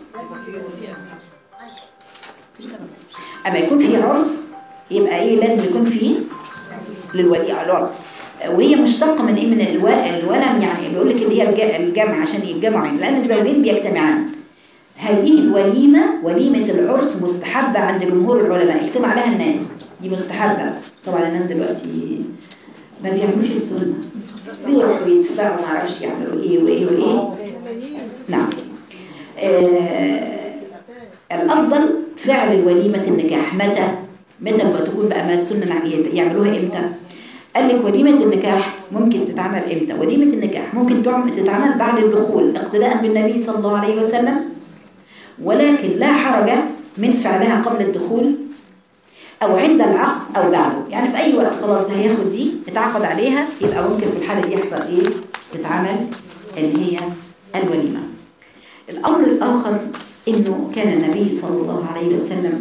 اما يكون في عرس يبقى ايه لازم يكون فيه للولي العرس وهي مشتقه من ايه من الو... الولم يعني بيقول لك اللي هي الج- الجمع عشان يتجمعوا يعني لان الزوجين بيجتمعان هذه الوليمه وليمه العرس مستحبه عند جمهور العلماء يكتب عليها الناس دي مستحبه طبعا الناس دلوقتي ما بيعملوش السنه بيروحوا يدفعوا ما اعرفش يعملوا ايه وايه وايه نعم آه الافضل فعل الوليمه النكاح متى متى بقى تكون بقى من السنه نعم يعملوها امتى قال لك وليمه النكاح ممكن تتعمل امتى وليمه النكاح ممكن تعم- تتعمل بعد الدخول اقتداء بالنبي صلى الله عليه وسلم ولكن لا حرج من فعلها قبل الدخول او عند العقد او بعده يعني في اي وقت خلاص ده هياخد دي اتعقد عليها يبقى ممكن في الحاله دي يحصل ايه تتعمل اللي هي الوليمه الامر الاخر انه كان النبي صلى الله عليه وسلم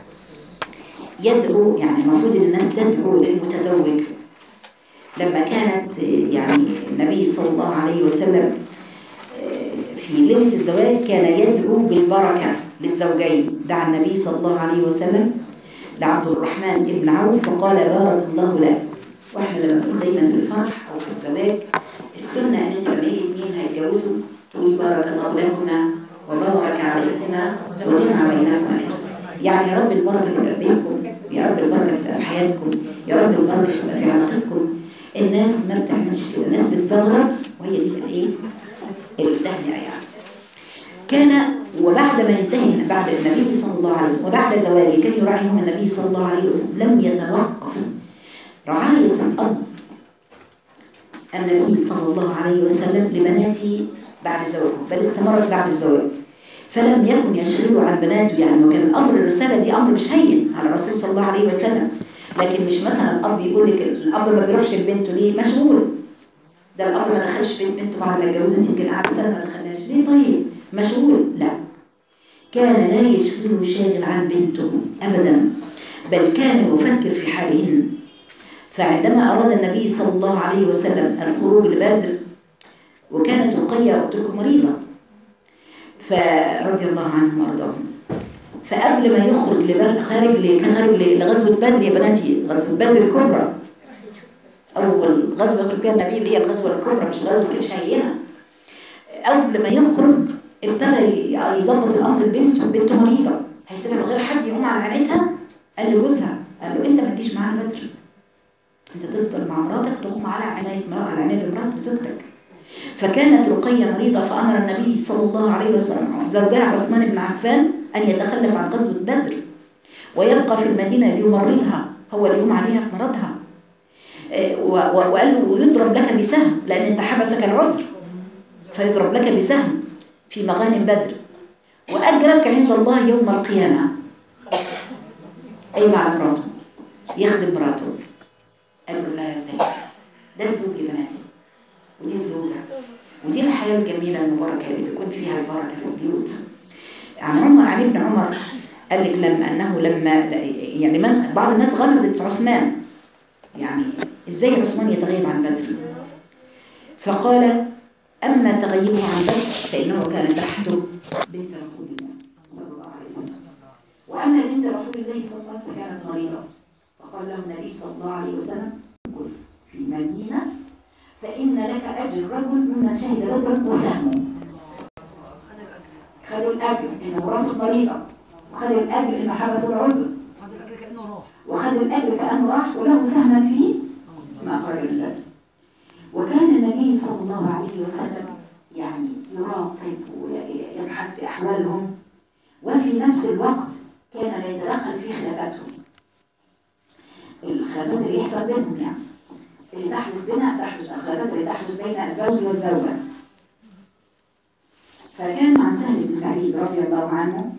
يدعو يعني المفروض ان الناس تدعو للمتزوج لما كانت آه، يعني النبي صلى الله عليه وسلم آه، في ليله الزواج كان يدعو بالبركه للزوجين دعا النبي صلى الله عليه وسلم لعبد الرحمن بن عوف فقال بارك الله لك واحنا لما بنقول دايما في الفرح او في الزواج السنه ان انت لما يجي اتنين هيتجوزوا تقولي بارك الله لكما وبارك عليكما وجمع بينكما يعني يا رب البركه تبقى في بينكم يا رب البركه تبقى في حياتكم يا رب البركه تبقى في علاقتكم الناس ما بتعملش كده الناس بتزغرط وهي دي بقى ايه التهنئه يعني كان وبعد ما ينتهي بعد النبي صلى الله عليه وسلم وبعد زواجه كان يراعيهم النبي صلى الله عليه وسلم لم يتوقف رعاية الأب النبي صلى الله عليه وسلم لبناته بعد زواجه بل استمرت بعد الزواج فلم يكن يشغله عن بناته يعني وكان الأمر الرسالة دي أمر مش هين على الرسول صلى الله عليه وسلم لكن مش مثلا الأب يقول لك الأب ما بيروحش لبنته ليه مشغول ده الأب ما دخلش بنت بنته بعد ما اتجوزت يمكن قعد سنة ما دخلهاش ليه طيب مشغول لا كان لا يشغله شاغل عن بنته أبدا بل كان يفكر في حالهن فعندما أراد النبي صلى الله عليه وسلم الخروج لبدر وكانت رقية قلت لكم مريضة فرضي الله عنهم وارضاهم فقبل ما يخرج لبدر خارج ل- كان خارج ل- لغزوة بدر يا بناتي غزوة بدر الكبرى أول غزوة يخرج فيها النبي اللي هي الغزوة الكبرى مش غزوة كانتش هينة قبل ما يخرج ابتدى ي- يظبط الأمر لبنته بنته مريضة هيسيبها من غير حد يقوم على عينتها قال لجوزها قال له أنت ما تجيش معانا بدر انت تفضل مع مراتك تقوم على عناية مرأة على عناية امرأة زوجتك فكانت رقية مريضة فأمر النبي صلى الله عليه وسلم زوجها عثمان بن عفان أن يتخلف عن غزوة بدر ويبقى في المدينة ليمرضها هو اللي يقوم عليها في مرضها آه، و- و- وقال له ويضرب لك بسهم لأن أنت حبسك العذر فيضرب لك بسهم في مغانم بدر وأجرك عند الله يوم القيامة أي على مراته يخدم مراته أجر لها ذلك ده الزوج يا بناتي ودي الزوجة ودي الحياة الجميلة المباركة اللي بيكون فيها البركة في البيوت عن عمر عن ابن عمر قال لك لما أنه لما يعني من بعض الناس غمزت عثمان يعني إزاي عثمان يتغيب عن بدر فقال أما تغيبه عن بدر فإنه كان تحته بنت رسول الله صلى الله عليه وسلم وأما بنت رسول الله صلى الله عليه وسلم كانت مريضة فقال له النبي صلى الله عليه وسلم امكث في المدينة فإن لك أجر رجل ممن شهد بدرا وسهمه خد الأجر إنه مراته مريضة وخد الأجر إنه حبس العذر وخد الأجر كأنه راح وله سهم في ما خرج من الأجر وكان النبي صلى الله عليه وسلم يعني يراقب ويبحث في أحوالهم وفي نفس الوقت كان لا يتدخل في خلافاتهم الخلافات اللي يحصل بينهم يعني اللي تحدث بينها تحدث الخلافات اللي تحدث بين الزوج والزوجة فكان عن سهل بن سعيد رضي الله عنه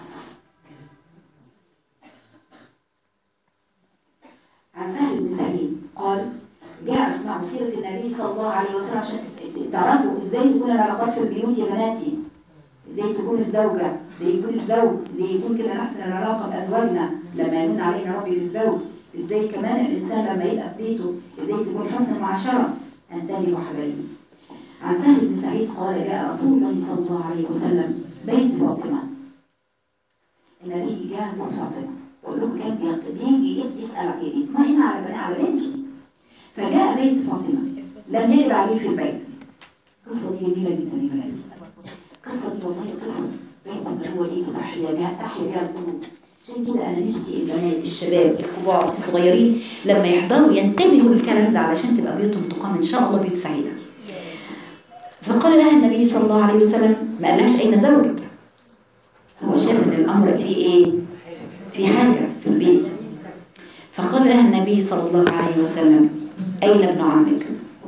عن سهل بن سعيد قال جاء اسمعوا سيرة النبي صلى الله عليه وسلم عشان تت- تعرفوا ازاي تكون العلاقات في البيوت يا بناتي ازاي تكون الزوجة ازاي يكون الزوج ازاي يكون كده نحسن العلاقة بأزواجنا لما يمن علينا ربي بالزوج ازاي كمان الإنسان لما يبقى في بيته ازاي تكون حسن المعاشرة انتبهوا حبايبي عن سهل بن سعيد قال جاء رسول الله صلى الله عليه وسلم بيت فاطمة النبي جاء بيت فاطمة بقول لكم كان بيت- بيجي يسأل يطمئن على بني على بنته فجاء بيت فاطمة لم يجد عليه في البيت قصة دي جميلة جدا يا بناتي قصة دي والله قصص بيت اللي هو دي تحيا بها تحيا بها القلوب عشان كده انا نفسي البنات الشباب الكبار الصغيرين لما يحضروا ينتبهوا للكلام ده علشان تبقى بيوتهم تقام ان شاء الله بيوت سعيده فقال لها النبي صلى الله عليه وسلم ما قالهاش اين زوجك هو شاف ان الامر فيه ايه في حاجه في البيت فقال لها النبي صلى الله عليه وسلم اين ابن عمك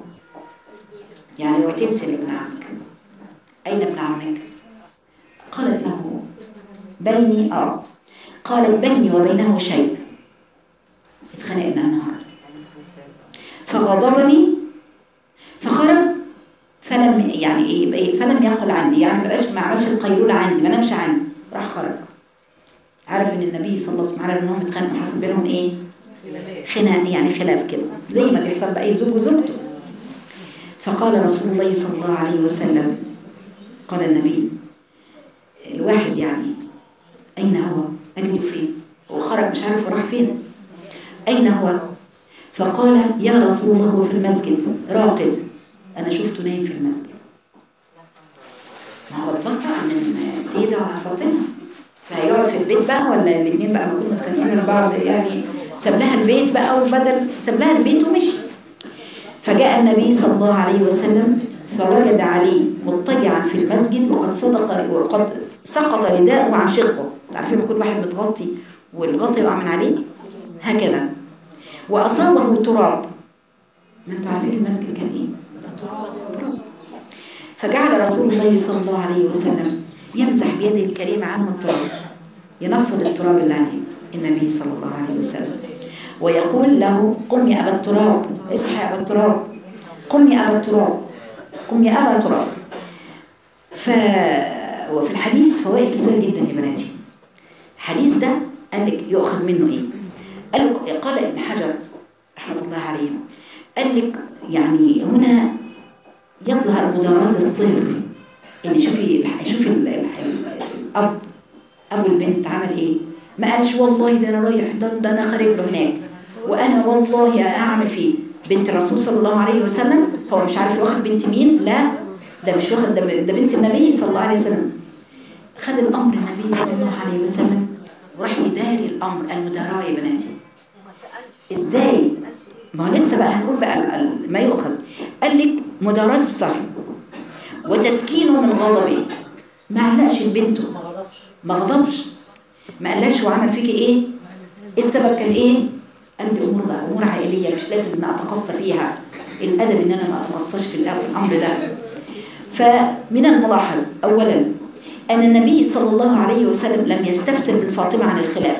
يعني وتنسل ابن عمك اين ابن عمك قالت له بيني اه قالت بيني وبينه شيء اتخانقنا النهارده فغضبني فخرج فلم يعني ايه إيه، فلم يقل عندي يعني ما بقاش ما عملش القيلوله عندي ما نامش عندي راح خرج عارف ان النبي صلى الله عليه وسلم عارف انهم اتخانقوا حصل بينهم ايه خناق يعني خلاف كده زي ما بيحصل باي زوج وزوجته فقال رسول الله صلى الله عليه وسلم قال النبي الواحد يعني أين هو؟ أجده فين؟ وخرج مش عارف راح فين أين هو؟ فقال يا رسول الله هو في المسجد راقد أنا شفته نايم في المسجد ما هو اتبطأ من السيدة فاطمة فهيقعد في البيت بقى ولا الاثنين بقى ما كنا متخانقين من بعض يعني ساب لها البيت بقى وبدل ساب لها البيت ومشي فجاء النبي صلى الله عليه وسلم فوجد عليه مضطجعا في المسجد وقد صدق وقد سقط رداءه عن شقه عارفين لما يكون واحد متغطي والغطا يقع من عليه هكذا واصابه تراب ما انتوا عارفين المسجد كان ايه تراب فجعل رسول الله صلى الله عليه وسلم يمسح بيده الكريمه عنه التراب ينفض التراب اللي عليه النبي صلى الله عليه وسلم ويقول له قم يا ابا التراب اصحى يا ابا التراب قم يا ابا التراب قم يا ابا التراب ف وفي الحديث فوائد كتير جدا يا بناتي الحديث ده قال لك يؤخذ منه ايه قال قال ابن حجر رحمه الله عليه قال لك يعني هنا يظهر مداراة الصهر ان شوفي شوفي ال- ال- ال- الاب ابو البنت عمل ايه ما قالش والله ده انا رايح ده, ده انا خارج له هناك وانا والله اعمل فيه بنت الرسول صلى الله عليه وسلم هو مش عارف واخد بنت مين لا ده مش واخد ده, ده بنت النبي صلى الله عليه وسلم خد الامر النبي صلى الله عليه وسلم وراح يداري الامر المداراة يا بناتي ازاي ما هو لسه بقى هنقول بقى ال- ال- ما يؤخذ قال لك مداراة الصهر وتسكينه من غضبه ما علقش بنته ما غضبش ما غضبش ما قالهاش هو عمل فيكي ايه السبب كان ايه قال لي امور امور عائليه مش لازم ان اتقصى فيها الادب ان انا ما اتقصاش في الأمر- الامر ده فمن الملاحظ اولا ان النبي صلى الله عليه وسلم لم يستفسر من فاطمه عن الخلاف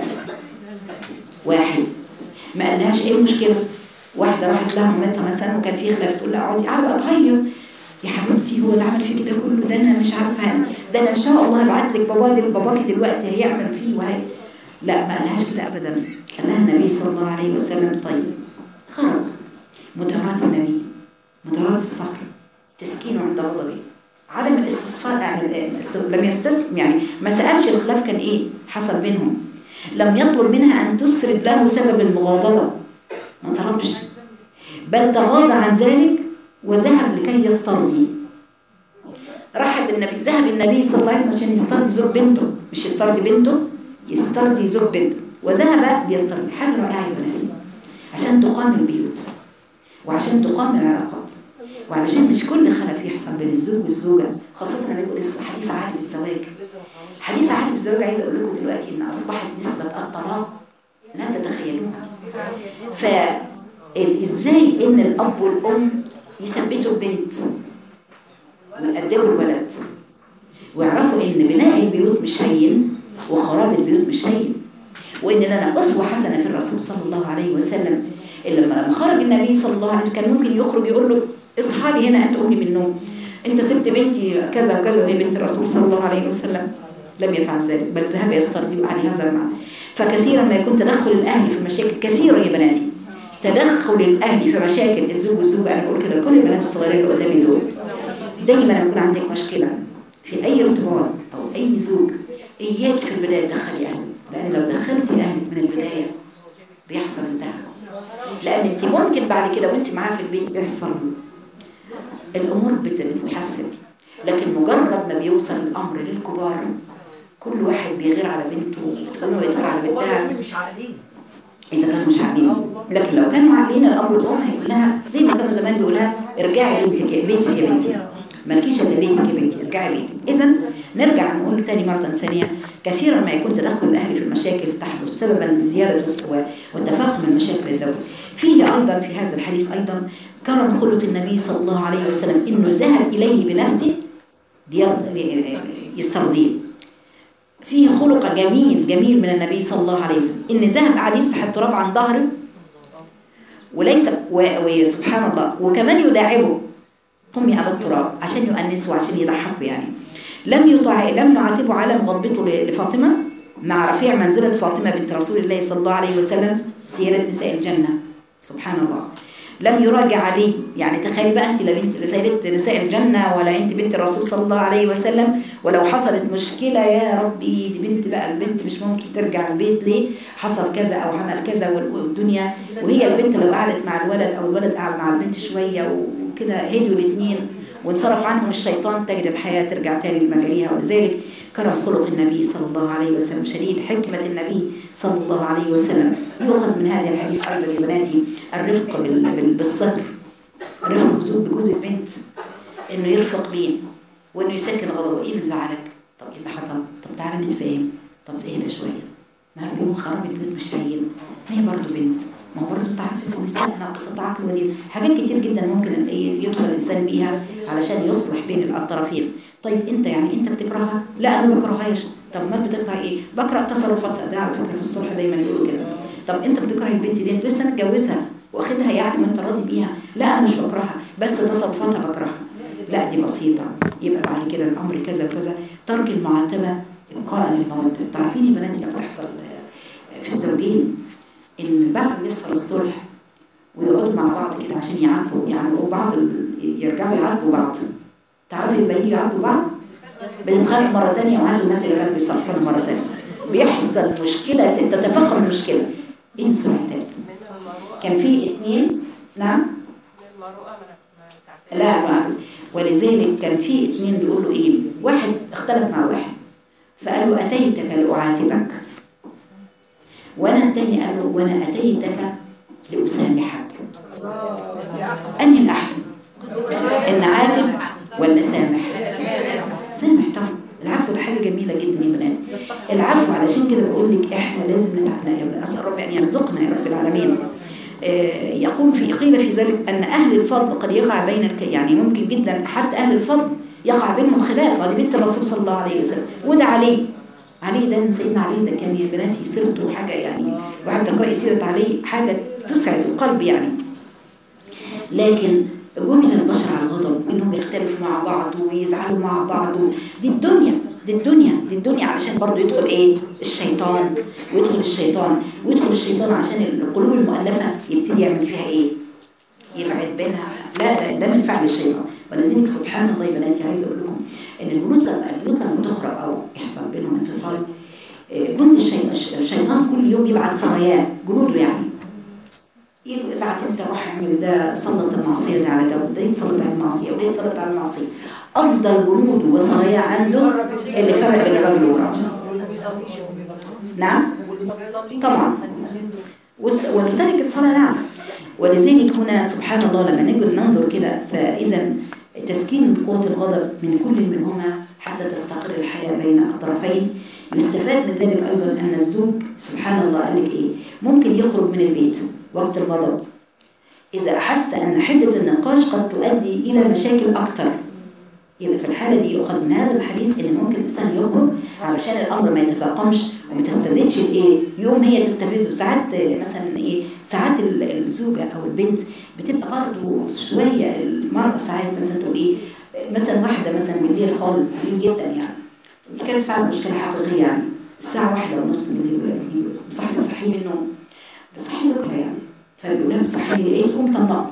واحد ما قالهاش ايه المشكله واحده راحت لها مامتها مثلا وكان في خلاف تقول لها اقعدي عارفه اتغير يا حبيبتي هو اللي عمل فيكي ده كله ده انا مش عارفه ده انا ان شاء الله هبعت لك بابا دل باباكي دلوقتي هيعمل فيه وهي لا ما قالهاش كده ابدا قال لها النبي صلى الله عليه وسلم طيب خرج مداراة النبي مداراة الصبر تسكينه عند غضبه عدم الاستصفاء يعني الاست- لم يستسلم يعني ما سألش الخلاف كان ايه حصل بينهم لم يطلب منها ان تسرد له سبب المغاضبة ما طلبش بل تغاضى عن ذلك وذهب لكي يسترضي رحب بالنبي ذهب النبي صلى الله عليه وسلم عشان يسترضي زوج بنته مش يسترضي بنته يسترضي زوج بنته وذهب ليسترضي حاجة رائعة يا بناتي عشان تقام البيوت وعشان تقام العلاقات وعلشان مش كل خلف يحصل بين الزوج والزوجة خاصة لما يقول حديث عالي بالزواج حديث عالي بالزواج عايزة أقول لكم دلوقتي إن أصبحت نسبة الطلاق لا تتخيلوها ف ال- ازاي ان الاب والام يثبتوا البنت ويأدبوا الولد ويعرفوا ان بناء البيوت مش هين وخراب البيوت مش هين وان لنا اسوه حسنه في الرسول صلى الله عليه وسلم اللي لما لما خرج النبي صلى الله عليه وسلم كان ممكن يخرج يقول له اصحى لي هنا انت قومي من النوم انت سبت بنتي كذا وكذا وهي بنت الرسول صلى الله عليه وسلم لم يفعل ذلك بل ذهب يسترضي عن هذا المعنى فكثيرا ما يكون تدخل الاهل في المشاكل كثيرا يا بناتي تدخل الاهل في مشاكل الزوج والزوجه انا بقول كده لكل البنات الصغيرين اللي قدامي دول دايما لما يكون عندك مشكله في اي ارتباط او اي زوج اياك في البدايه تدخلي اهلك لان لو دخلتي اهلك من البدايه بيحصل انتهى لان انت ممكن بعد كده وانت معاه في البيت بيحصل الامور بت- بتتحسن لكن مجرد ما بيوصل الامر للكبار كل واحد بيغير على بنته كانوا بيغير على بنتها كبار مش عاقلين اذا كانوا مش عاقلين لكن لو كانوا عاقلين الاب والام هيقول لها زي ما كانوا زمان بيقولها ارجعي بنتك بيتك يا بنتي مالكيش الا بيتك يا بنتي ارجعي بيتك اذا نرجع نقول تاني مره ثانيه كثيرا ما يكون تدخل الاهل في المشاكل تحدث سببا لزياده و- وتفاقم المشاكل الزوجيه فيه ايضا في هذا الحديث ايضا كرم خلق النبي صلى الله عليه وسلم انه ذهب اليه بنفسه ليرضى يسترضيه فيه خلق جميل جميل من النبي صلى الله عليه وسلم ان ذهب قاعد يمسح التراب عن ظهره وليس و- وسبحان الله وكمان يداعبه قم يا ابا التراب عشان يؤنسه وعشان يضحكوا يعني لم يطع لم يعاتبه على مغضبته ل- لفاطمه مع رفيع منزله فاطمه بنت رسول الله صلى الله عليه وسلم سيره نساء الجنه سبحان الله لم يراجع عليه يعني تخيلي بقى انت لا بنت لا سيدة نساء الجنة ولا انت بنت الرسول صلى الله عليه وسلم ولو حصلت مشكلة يا ربي دي بنت بقى البنت مش ممكن ترجع البيت ليه حصل كذا او عمل كذا وال- والدنيا وهي البنت لو قعدت مع الولد او الولد قعد مع البنت شوية وكده هدوا الاثنين وانصرف عنهم الشيطان تجد الحياة ترجع تاني لمجاريها ولذلك كرم خلق النبي صلى الله عليه وسلم شديد حكمة النبي صلى الله عليه وسلم يؤخذ من هذا الحديث أيضا يا بناتي الرفق بال- بال- بالصهر الرفق بجوز بجوز البنت إنه يرفق بيه وإنه يسكن غضبه إيه اللي مزعلك؟ طب إيه اللي حصل؟ طب تعالى نتفاهم طب اهدى شوية ما هو بيقولوا خراب البيت مش هين ما هي برضه بنت ما هو برضه انت عارف النساء ناقصة عقل ودين حاجات كتير جدا ممكن ال- إيه يدخل الانسان بيها علشان يصلح بين الطرفين طيب انت يعني انت بتكرهها لا انا ما بكرههاش طب ما بتكره ايه بكره تصرفاتها ده على فكره في الصلح دايما يقولوا كده طب انت بتكره البنت دي انت لسه متجوزها واخدها يعني وانت راضي بيها لا انا مش بكرهها بس تصرفاتها بكرهها لا دي بسيطه يبقى بعد كده الامر كذا وكذا ترك المعاتبه ابقاء للموده تعرفين يا بناتي اللي بتحصل آه، في الزوجين ان بعد ما يحصل الصلح ويقعدوا مع بعض كده عشان يعاتبوا يعني وبعض ال- يرجعوا يعاتبوا بعض تعرفي لما يجوا يعاتبوا بعض بتتخانق مرة تانية وهاتوا الناس اللي كانوا بيصلحوا مرة تانية بيحصل مشكلة تتفاقم المشكلة انسوا العتاب كان في اتنين نعم لا بعد ولذلك كان في اتنين بيقولوا ايه واحد اختلف مع واحد فقال له اتيتك لاعاتبك وانا التاني قال له وانا اتيتك لاسامحك انهي الاحلى ان عاتب ولا سامح سامح طبعا العفو ده حاجه جميله جدا يا بنات العفو علشان كده بقول لك احنا لازم نتعلم اسال ربي ان يرزقنا يا رب العالمين آه، يقول في قيل في ذلك ان اهل الفضل قد يقع بين الك... يعني ممكن جدا حتى اهل الفضل يقع بينهم خلاف وهذه بنت الرسول صلى الله عليه وسلم وده علي علي ده سيدنا علي ده كان يا بناتي سيرته حاجه يعني وعم تقراي سيره علي حاجه تسعد القلب يعني لكن جمل البشر على الغضب انهم يختلفوا مع بعض ويزعلوا مع بعض دي الدنيا دي الدنيا دي الدنيا علشان برضو يدخل ايه الشيطان ويدخل الشيطان ويدخل الشيطان عشان القلوب المؤلفه يبتدي يعمل فيها ايه يبعد بينها لا ده, ده من فعل الشيطان ولذلك سبحان الله يا بناتي عايزه اقول لكم ان البيوت لما البيوت لما تخرب او يحصل بينهم انفصال آه، جند الشيطان الشيطان كل يوم يبعت سراياه جنوده يعني يبعت انت روح اعمل ده سلط المعصيه ده على ده وده يتسلط على المعصيه وده يتسلط على المعصيه افضل جنوده وسراياه عنده اللي فرق بين الراجل والمراه واللي ما بيصليش نعم واللي ما بيصليش طبعا والس- والتارك الصلاة نعم ولذلك هنا سبحان الله لما نيجي ننظر كده فإذا تسكين قوة الغضب من كل منهما حتى تستقر الحياة بين الطرفين يستفاد من ذلك أيضا أن الزوج سبحان الله قال لك إيه ممكن يخرج من البيت وقت الغضب إذا أحس أن حدة النقاش قد تؤدي إلى مشاكل أكثر يبقى في الحالة دي يؤخذ من هذا الحديث ان ممكن الانسان يخرج علشان الامر ما يتفاقمش وما تستزيدش الايه يوم هي تستفزه ساعات آه، مثلا ايه ساعات ال- الزوجه او البنت بتبقى برضه شويه المراه ساعات مثلا تقول ايه آه، مثلا واحده مثلا بالليل خالص بالليل جدا يعني دي كانت فعلا مشكله حقيقيه يعني الساعه واحدة ونص من الليل ولا اتنين بس صاحبي بصحي من النوم بصحي زوجها يعني فبيقول لها بتصحيني ليه تقوم طلقني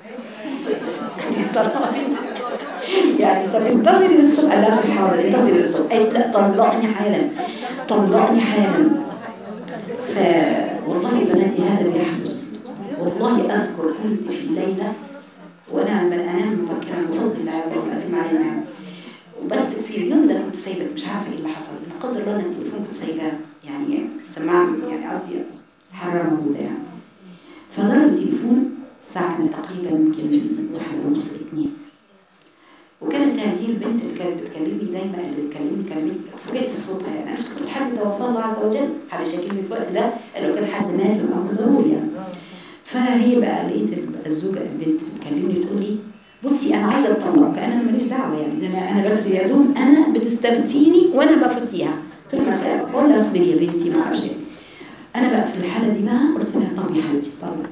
طلقني يعني طب انتظري للصبح قال لها طب حاضر انتظري للصبح قالت لا طلقني حالا طلقني حالا ف والله يا بناتي هذا بيحدث والله اذكر كنت في ليله وانا من انام مبكرا بفضل الله عز وجل اتم علي النعم وبس في اليوم ده كنت سايبه مش عارفه ايه اللي حصل لا قدر الله ان التليفون كنت سايباه يعني السماعه يعني قصدي حراره موجوده يعني فضرب التليفون الساعه كانت تقريبا يمكن واحدة ونص اتنين وكانت هذه البنت اللي كانت بتكلمني دايما اللي بتكلمني كلمتني فوجئت صوتها يعني انا افتكرت حد توفاه الله عز وجل علشان كلمه في الوقت ده لو كان حد مات الامر ضروري يعني فهي بقى لقيت الزوجه البنت بتكلمني بتقول لي بصي انا عايزه اتطلق كان انا ماليش دعوه يعني ده انا انا بس يا دوب انا بتستفتيني وانا بفتيها في المساء بقول لها اصبري يا بنتي ما اعرفش إيه. انا بقى في الحاله دي بقى قلت لها طب يا حبيبتي اتطلق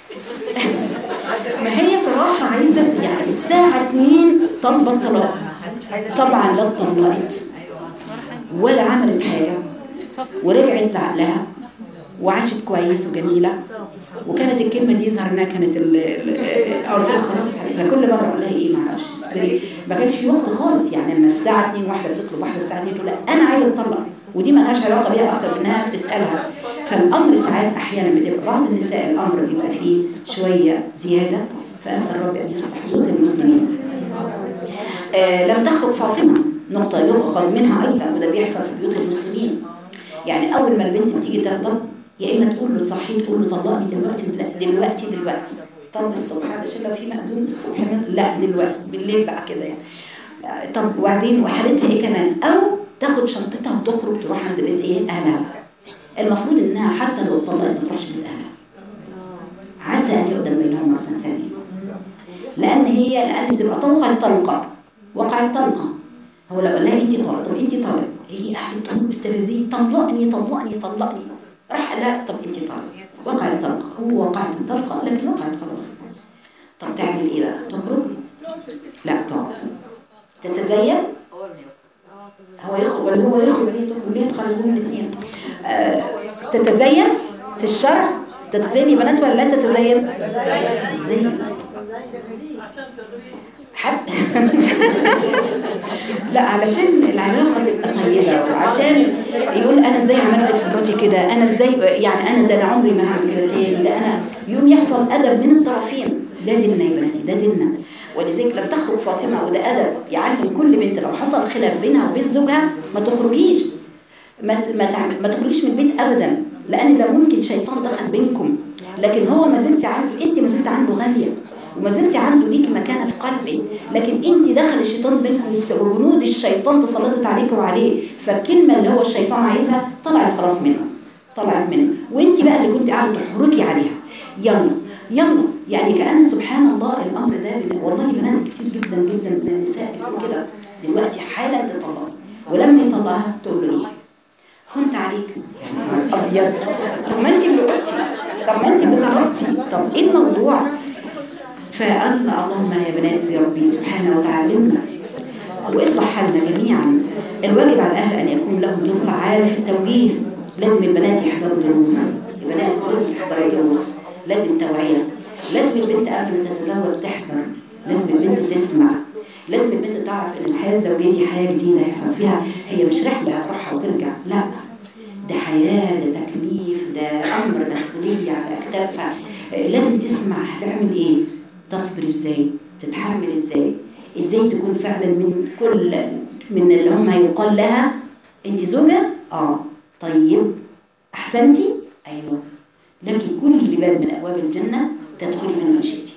ما هي صراحه عايزه يعني الساعه 2 طالبه الطلاق طبعا لا اتطلقت ولا عملت حاجه ورجعت لعقلها وعاشت كويس وجميله وكانت الكلمه دي يظهر انها كانت ال ال- قلت لها خلاص انا كل مره اقول لها ايه ما اعرفش اصبري ما كانش في وقت خالص يعني لما الساعه 2 واحده بتطلب واحده الساعه 2 تقول لا انا عايزه اتطلق ودي ما لهاش علاقه بيها اكتر من انها بتسالها فالامر ساعات احيانا بتبقى بعض النساء الامر بيبقى فيه شويه زياده فاسال ربي ان يصلح بيوت المسلمين آه لم تخرج فاطمه نقطه يؤخذ منها ايضا وده بيحصل في بيوت المسلمين يعني اول ما البنت بتيجي تغضب يا اما تقول له تصحيه تقول له طلقني دلوقتي لا دلوقتي دلوقتي طب الصبح علشان لو في مأذون الصبح مثلا لا دلوقتي بالليل بقى كده يعني آه، طب وبعدين وحالتها ايه كمان او تاخد شنطتها وتخرج تروح عند بيت ايه اهلها المفروض انها حتى لو اتطلقت ما تروحش بيت اهلها عسى ان يقدم بينهم مره ثانيه لان هي لان بتبقى وقعت طلقه وقعت طلقه هو لو قال لها انت طالق طب انت طالق هي قاعده تقول مستفزين طلقني طلقني طلقني راح قال لها طب انت طالق وقعت طلقه هو وقعت الطلقه لكن وقعت خلاص طب تعمل ايه بقى تخرج لا تقعد تتزين هو يخرج ولا هو يخرج ولا هي تخرج ليه تخرجوا من الاثنين آه تتزين في الشرع تتزين يا بنات ولا لا تتزين زين حتى لا علشان العلاقة تبقى طيبة وعشان يقول أنا إزاي عملت في مراتي كده أنا إزاي يعني أنا ده أنا عمري ما هعمل كده تاني ده أنا يوم يحصل أدب من الطرفين ده ديننا يا بناتي ده ديننا ولذلك لم تخرج فاطمة وده أدب يعلم كل بنت لو حصل خلاف بينها وبين زوجها ما تخرجيش ما ت- ما تعمل ما تخرجيش من البيت أبدا لأن ده ممكن شيطان دخل بينكم لكن هو ما زلت عنده انت ما زلت عنده غاليه وما زلت عنده ليك مكانه في قلبه لكن انت دخل الشيطان بينكم والس- وجنود الشيطان تسلطت عليك وعليه فالكلمه اللي هو الشيطان عايزها طلعت خلاص منه طلعت منه وانت بقى اللي كنت قاعده تحركي عليها يلا يلا يعني كأن سبحان الله الأمر ده بن- والله بنات كتير جدا جدا من النساء بتقول كده دلوقتي حالا تطلقي ولما يطلقها تقول له ايه؟ هنت عليك يعني ابيض طب ما انت اللي قلتي طب ما انت اللي طلبتي طب ايه الموضوع؟ فقال اللهم يا بنات يا ربي سبحانه وتعالى علمنا واصلح حالنا جميعا الواجب على الاهل ان يكون لهم دور فعال في التوجيه لازم البنات يحضروا دروس البنات لازم تحضروا دروس لازم توعيه لازم البنت قبل ما تتزوج تحضر لازم البنت تسمع لازم البنت تعرف ان الحياه الزوجيه دي حياه جديده هيحصل فيها هي مش رحله هتروحها وترجع لا ده حياه ده تكليف ده امر مسؤوليه على اكتافها آه، لازم تسمع هتعمل ايه تصبر ازاي تتحمل ازاي ازاي تكون فعلا من كل من اللي هم هيقال لها انت زوجة اه طيب احسنتي ايوه لك كل باب من ابواب الجنة تدخلي من شئتي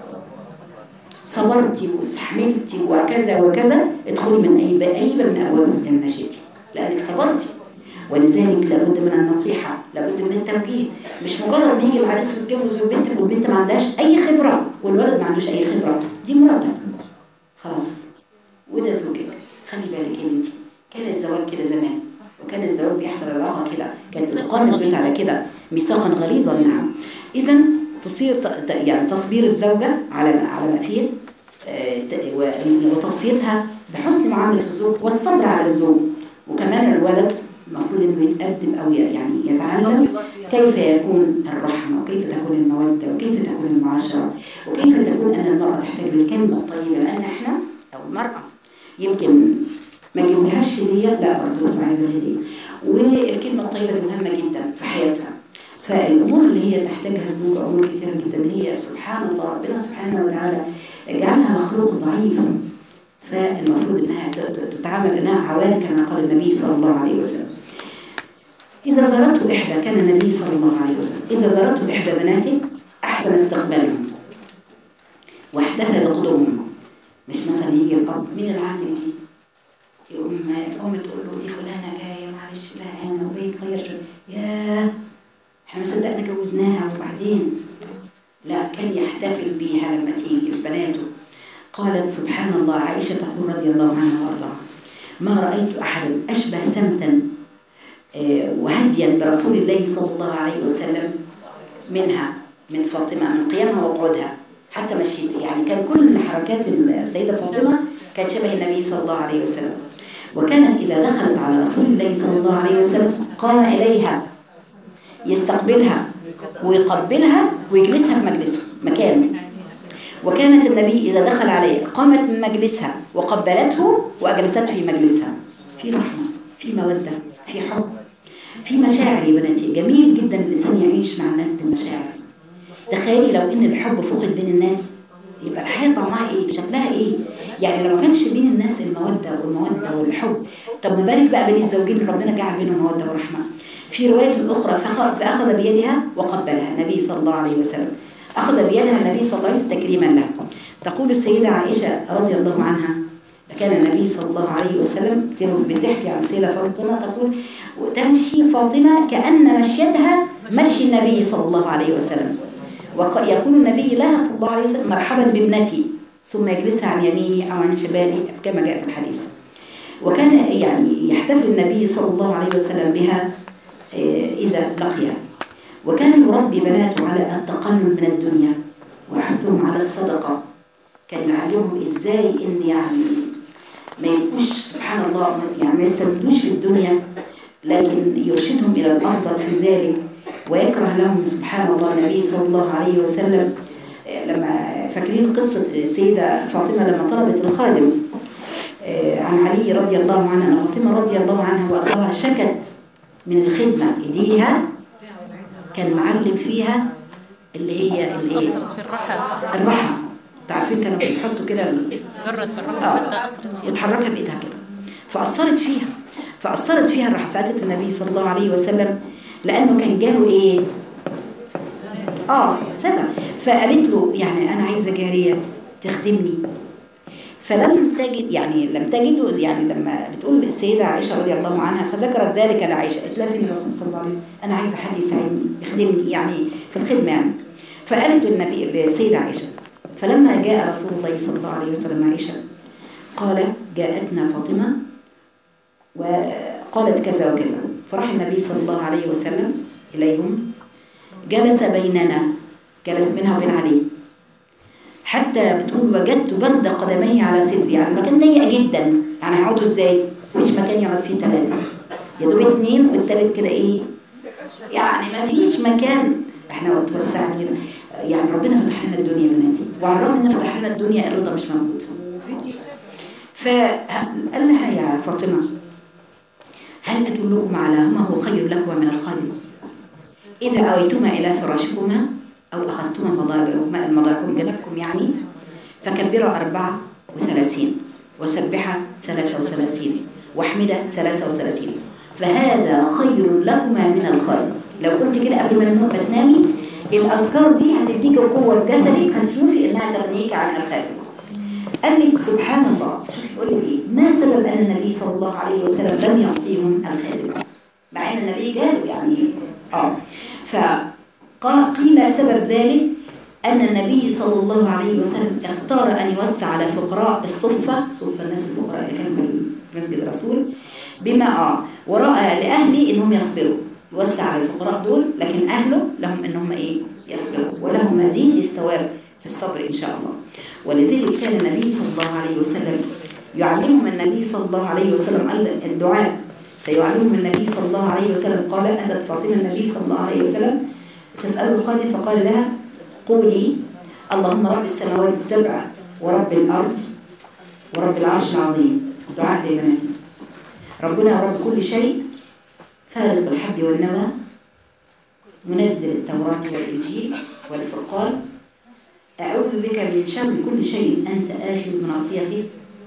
صبرتي واستحملتي وكذا وكذا ادخلي من اي باب اي باب من ابواب الجنة شئتي لانك صبرتي ولذلك لابد من النصيحة لابد من التوجيه مش مجرد ما يجي العريس ويتجوز والبنت والبنت ما عندهاش أي خبرة والولد ما عندوش أي خبرة دي مراتك خلاص وده زوجك خلي بالك يا بنتي كان الزواج كده زمان وكان الزواج بيحصل العلاقة كده كانت بتقام البيت على كده ميثاقا غليظا نعم إذا تصير ت- ت- يعني تصبير الزوجة على ما على ما فيه آه، ت- و- وتوصيتها بحسن معاملة الزوج والصبر على الزوج وكمان الولد المفروض انه يتقدم او ي- يعني يتعلم كيف يكون الرحمة وكيف تكون المودة وكيف تكون المعاشرة وكيف تكون أن المرأة تحتاج للكلمة الطيبة لأن إحنا أو المرأة يمكن ما جبناهاش هدية لا برضه ما عايزة هدية والكلمة الطيبة دي مهمة جدا في حياتها فالأمور اللي هي تحتاجها الزوج أمور كثيرة جدا هي سبحان الله ربنا سبحانه وتعالى جعلها مخلوق ضعيف فالمفروض انها ت- ت- تتعامل انها عوان كما قال النبي صلى الله عليه وسلم. اذا زارته احدى كان النبي صلى الله عليه وسلم اذا زارته احدى بناته احسن استقبالهم واحتفى بقدومهم مش مثلا يجي الاب مين اللي عندك دي؟ يقوم الام تقول له دي فلانه جايه معلش زهقانه وجايه تغير شويه ياه احنا ما صدقنا جوزناها وبعدين لا كان يحتفل بيها لما تيجي بناته قالت سبحان الله عائشة تقول رضي الله عنها وارضاها ما رأيت أحدا أشبه سمتا آه، وهديا برسول الله صلى الله عليه وسلم منها من فاطمة من قيامها وقعودها حتى مشيت يعني كان كل حركات السيدة فاطمة كانت شبه النبي صلى الله عليه وسلم وكانت إذا دخلت على رسول الله صلى الله عليه وسلم قام إليها يستقبلها ويقبلها ويجلسها في مجلسه مكانه وكانت النبي إذا دخل عليه قامت من مجلسها وقبلته وأجلسته في مجلسها في رحمة في مودة في حب في مشاعر يا بناتي جميل جدا الإنسان يعيش مع الناس بالمشاعر تخيلي لو إن الحب فقد بين الناس يبقى الحياة طعمها إيه شكلها إيه يعني لو ما كانش بين الناس المودة والمودة والحب طب ما بالك بقى بين الزوجين اللي ربنا جعل بينهم مودة ورحمة في رواية أخرى فأخ- فأخذ بيدها وقبلها النبي صلى الله عليه وسلم أخذ بيدها النبي صلى الله عليه وسلم تكريما له تقول السيدة عائشة رضي الله عنها كان النبي صلى الله عليه وسلم بتحكي عن السيدة فاطمة تقول وتمشي فاطمة كأن مشيتها مشي النبي صلى الله عليه وسلم ويقول النبي لها صلى الله عليه وسلم مرحبا بابنتي ثم يجلسها عن يميني أو عن شمالي كما جاء في الحديث وكان يعني يحتفل النبي صلى الله عليه وسلم بها آه، إذا لقيها وكان يربي بناته على التقلل من الدنيا ويحثهم على الصدقة كان يعلمهم إزاي إن يعني ما يبقوش سبحان الله يعني ما يستزيدوش في الدنيا لكن يرشدهم إلى الأفضل في ذلك ويكره لهم سبحان الله النبي صلى الله عليه وسلم آه، لما فاكرين قصة السيدة فاطمة لما طلبت الخادم آه، عن علي رضي الله عنها أن فاطمة رضي الله عنها وأرضاها شكت من الخدمة إيديها كان معلم فيها اللي هي اللي هي أثرت في الراحة الرحمة تعرفين كانوا بيحطوا كده ال- جرت بالراحة آه. حتى أثرت فيها وتحركها بإيدها كده فأثرت فيها فأثرت فيها الرحمة فأتت النبي صلى الله عليه وسلم لأنه كان جاله إيه؟ اه سبع فقالت له يعني انا عايزه جاريه تخدمني فلم تجد يعني لم تجد يعني لما بتقول السيده عائشه رضي الله عنها فذكرت ذلك لعائشه قالت لها فين الرسول صلى الله عليه وسلم انا عايزه حد يساعدني يخدمني يعني في الخدمه يعني فقالت للنبي للسيده عائشه فلما جاء رسول الله صلى الله عليه وسلم عائشه قال جاءتنا فاطمه وقالت كذا وكذا فراح النبي صلى الله عليه وسلم إليهم جلس بيننا جلس بينها وبين علي حتى بتقول وجدت برد قدمي على صدري يعني المكان ضيق جدا يعني هيقعدوا ازاي؟ مفيش مكان يقعد فيه ثلاثة يا دوب اتنين والتالت كده ايه؟ يعني مفيش مكان احنا توسع علينا يعني ربنا فتح لنا الدنيا يا بناتي وعلى الرغم ان فتح لنا الدنيا الرضا مش موجود فقال لها يا فاطمه هل أدلكم على ما هو خير لكم من الخادم إذا أويتما إلى فراشكما أو أخذتما مضاجعكما المضاجعكم جنبكم يعني فكبروا أربعة وثلاثين وسبحة ثلاثة وثلاثين واحمدة ثلاثة وثلاثين فهذا خير لكما من الخادم لو قلت كده قبل ما تنامي الأذكار دي هتديك قوة في جسدك هتشوفي إنها تغنيك عن الخادم قال لك سبحان الله شوف يقول لك ايه ما سبب ان النبي صلى الله عليه وسلم لم يعطيهم الخادم مع ان النبي قالوا يعني اه فقيل سبب ذلك ان النبي صلى الله عليه وسلم اختار ان يوسع على فقراء الصفه صفه الناس الفقراء اللي كانوا في مسجد الرسول بما اه وراى لاهلي انهم يصبروا يوسع على الفقراء دول لكن اهله لهم انهم ايه يصبروا ولهم مزيد الثواب في الصبر ان شاء الله ولذلك كان النبي صلى الله عليه وسلم يعلمهم النبي صلى الله عليه وسلم أيضا الدعاء فيعلمهم النبي صلى الله عليه وسلم قال أتت فاطمة النبي صلى الله عليه وسلم تسأله الخادم فقال لها قولي اللهم رب السماوات السبع ورب الأرض ورب العرش العظيم دعاء لبناتي ربنا رب كل شيء فارق الحب والنوى منزل التوراة والإنجيل والفرقان أعوذ بك من شر كل شيء أنت آخذ بناصيته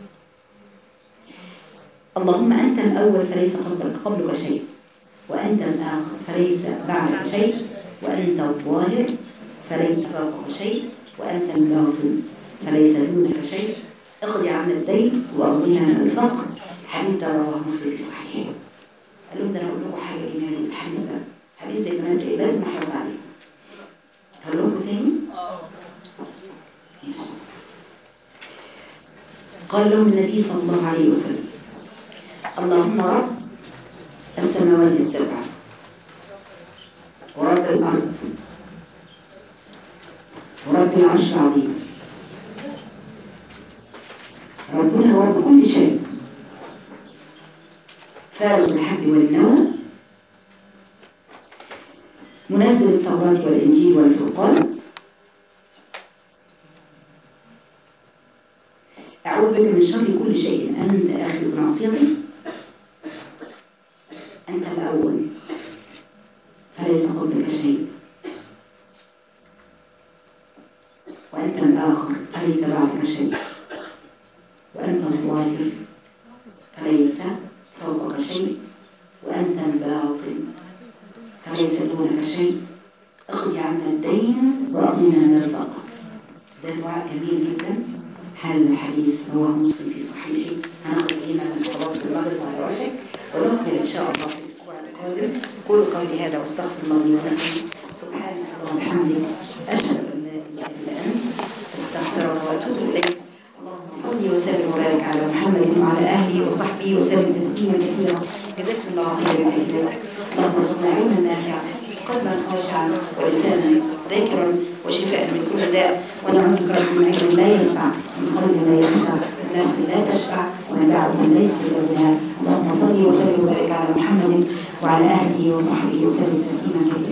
اللهم أنت الأول فليس قبلك, قبلك شيء وأنت الآخر فليس بعدك شيء وأنت الظاهر فليس فوقك شيء وأنت الباطن فليس دونك شيء اقضي عنا الدين وأغنينا من الفقر حديث ده رواه مسلم في صحيحه قال لهم ده أنا أقول لكم حاجة جميلة الحديث ده الحديث ده يا بنات إيه؟ لازم أحرص عليه هقول لكم تاني قال لهم النبي صلى الله عليه وسلم اللهم رب السماوات السبع ورب الأرض ورب العرش العظيم ربنا هو رب كل شيء فارغ الحب والنوى منزل التوراة والإنجيل والفرقان أعوذ بك من شر كل شيء أنت آخذ بناصيتي أنت الأول فليس قبلك شيء وأنت الآخر فليس بعدك شيء وأنت الظاهر فليس فوقك شيء وأنت الباطن فليس دونك شيء اقضي عنا الدين وأغننا من الفقر ده دعاء جميل جدا هذا الحديث رواه مسلم في صحيحه هناخذ هنا من خلاص المغرب على وشك ونكمل ان شاء الله في الاسبوع القادم قولوا قولي هذا واستغفر الله لي ولكم سبحانك اللهم وبحمدك اشهد ان لا اله الا انت استغفرك واتوب اليك اللهم صل وسلم وبارك على محمد وعلى اله وصحبه وسلم تسليما كثيرا جزاكم الله خيرا كثيرا اللهم ارزقنا علما نافعا قلبا خاشعا ولسانا ذاكرا وشفاء من كل داء ونعوذ بك من علم لا ينفع من قلب لا يخشع من نفس لا تشفع ومن دعوة لا يستجاب لها اللهم صل وسلم وبارك على محمد وعلى اله وصحبه وسلم تسليما كثيرا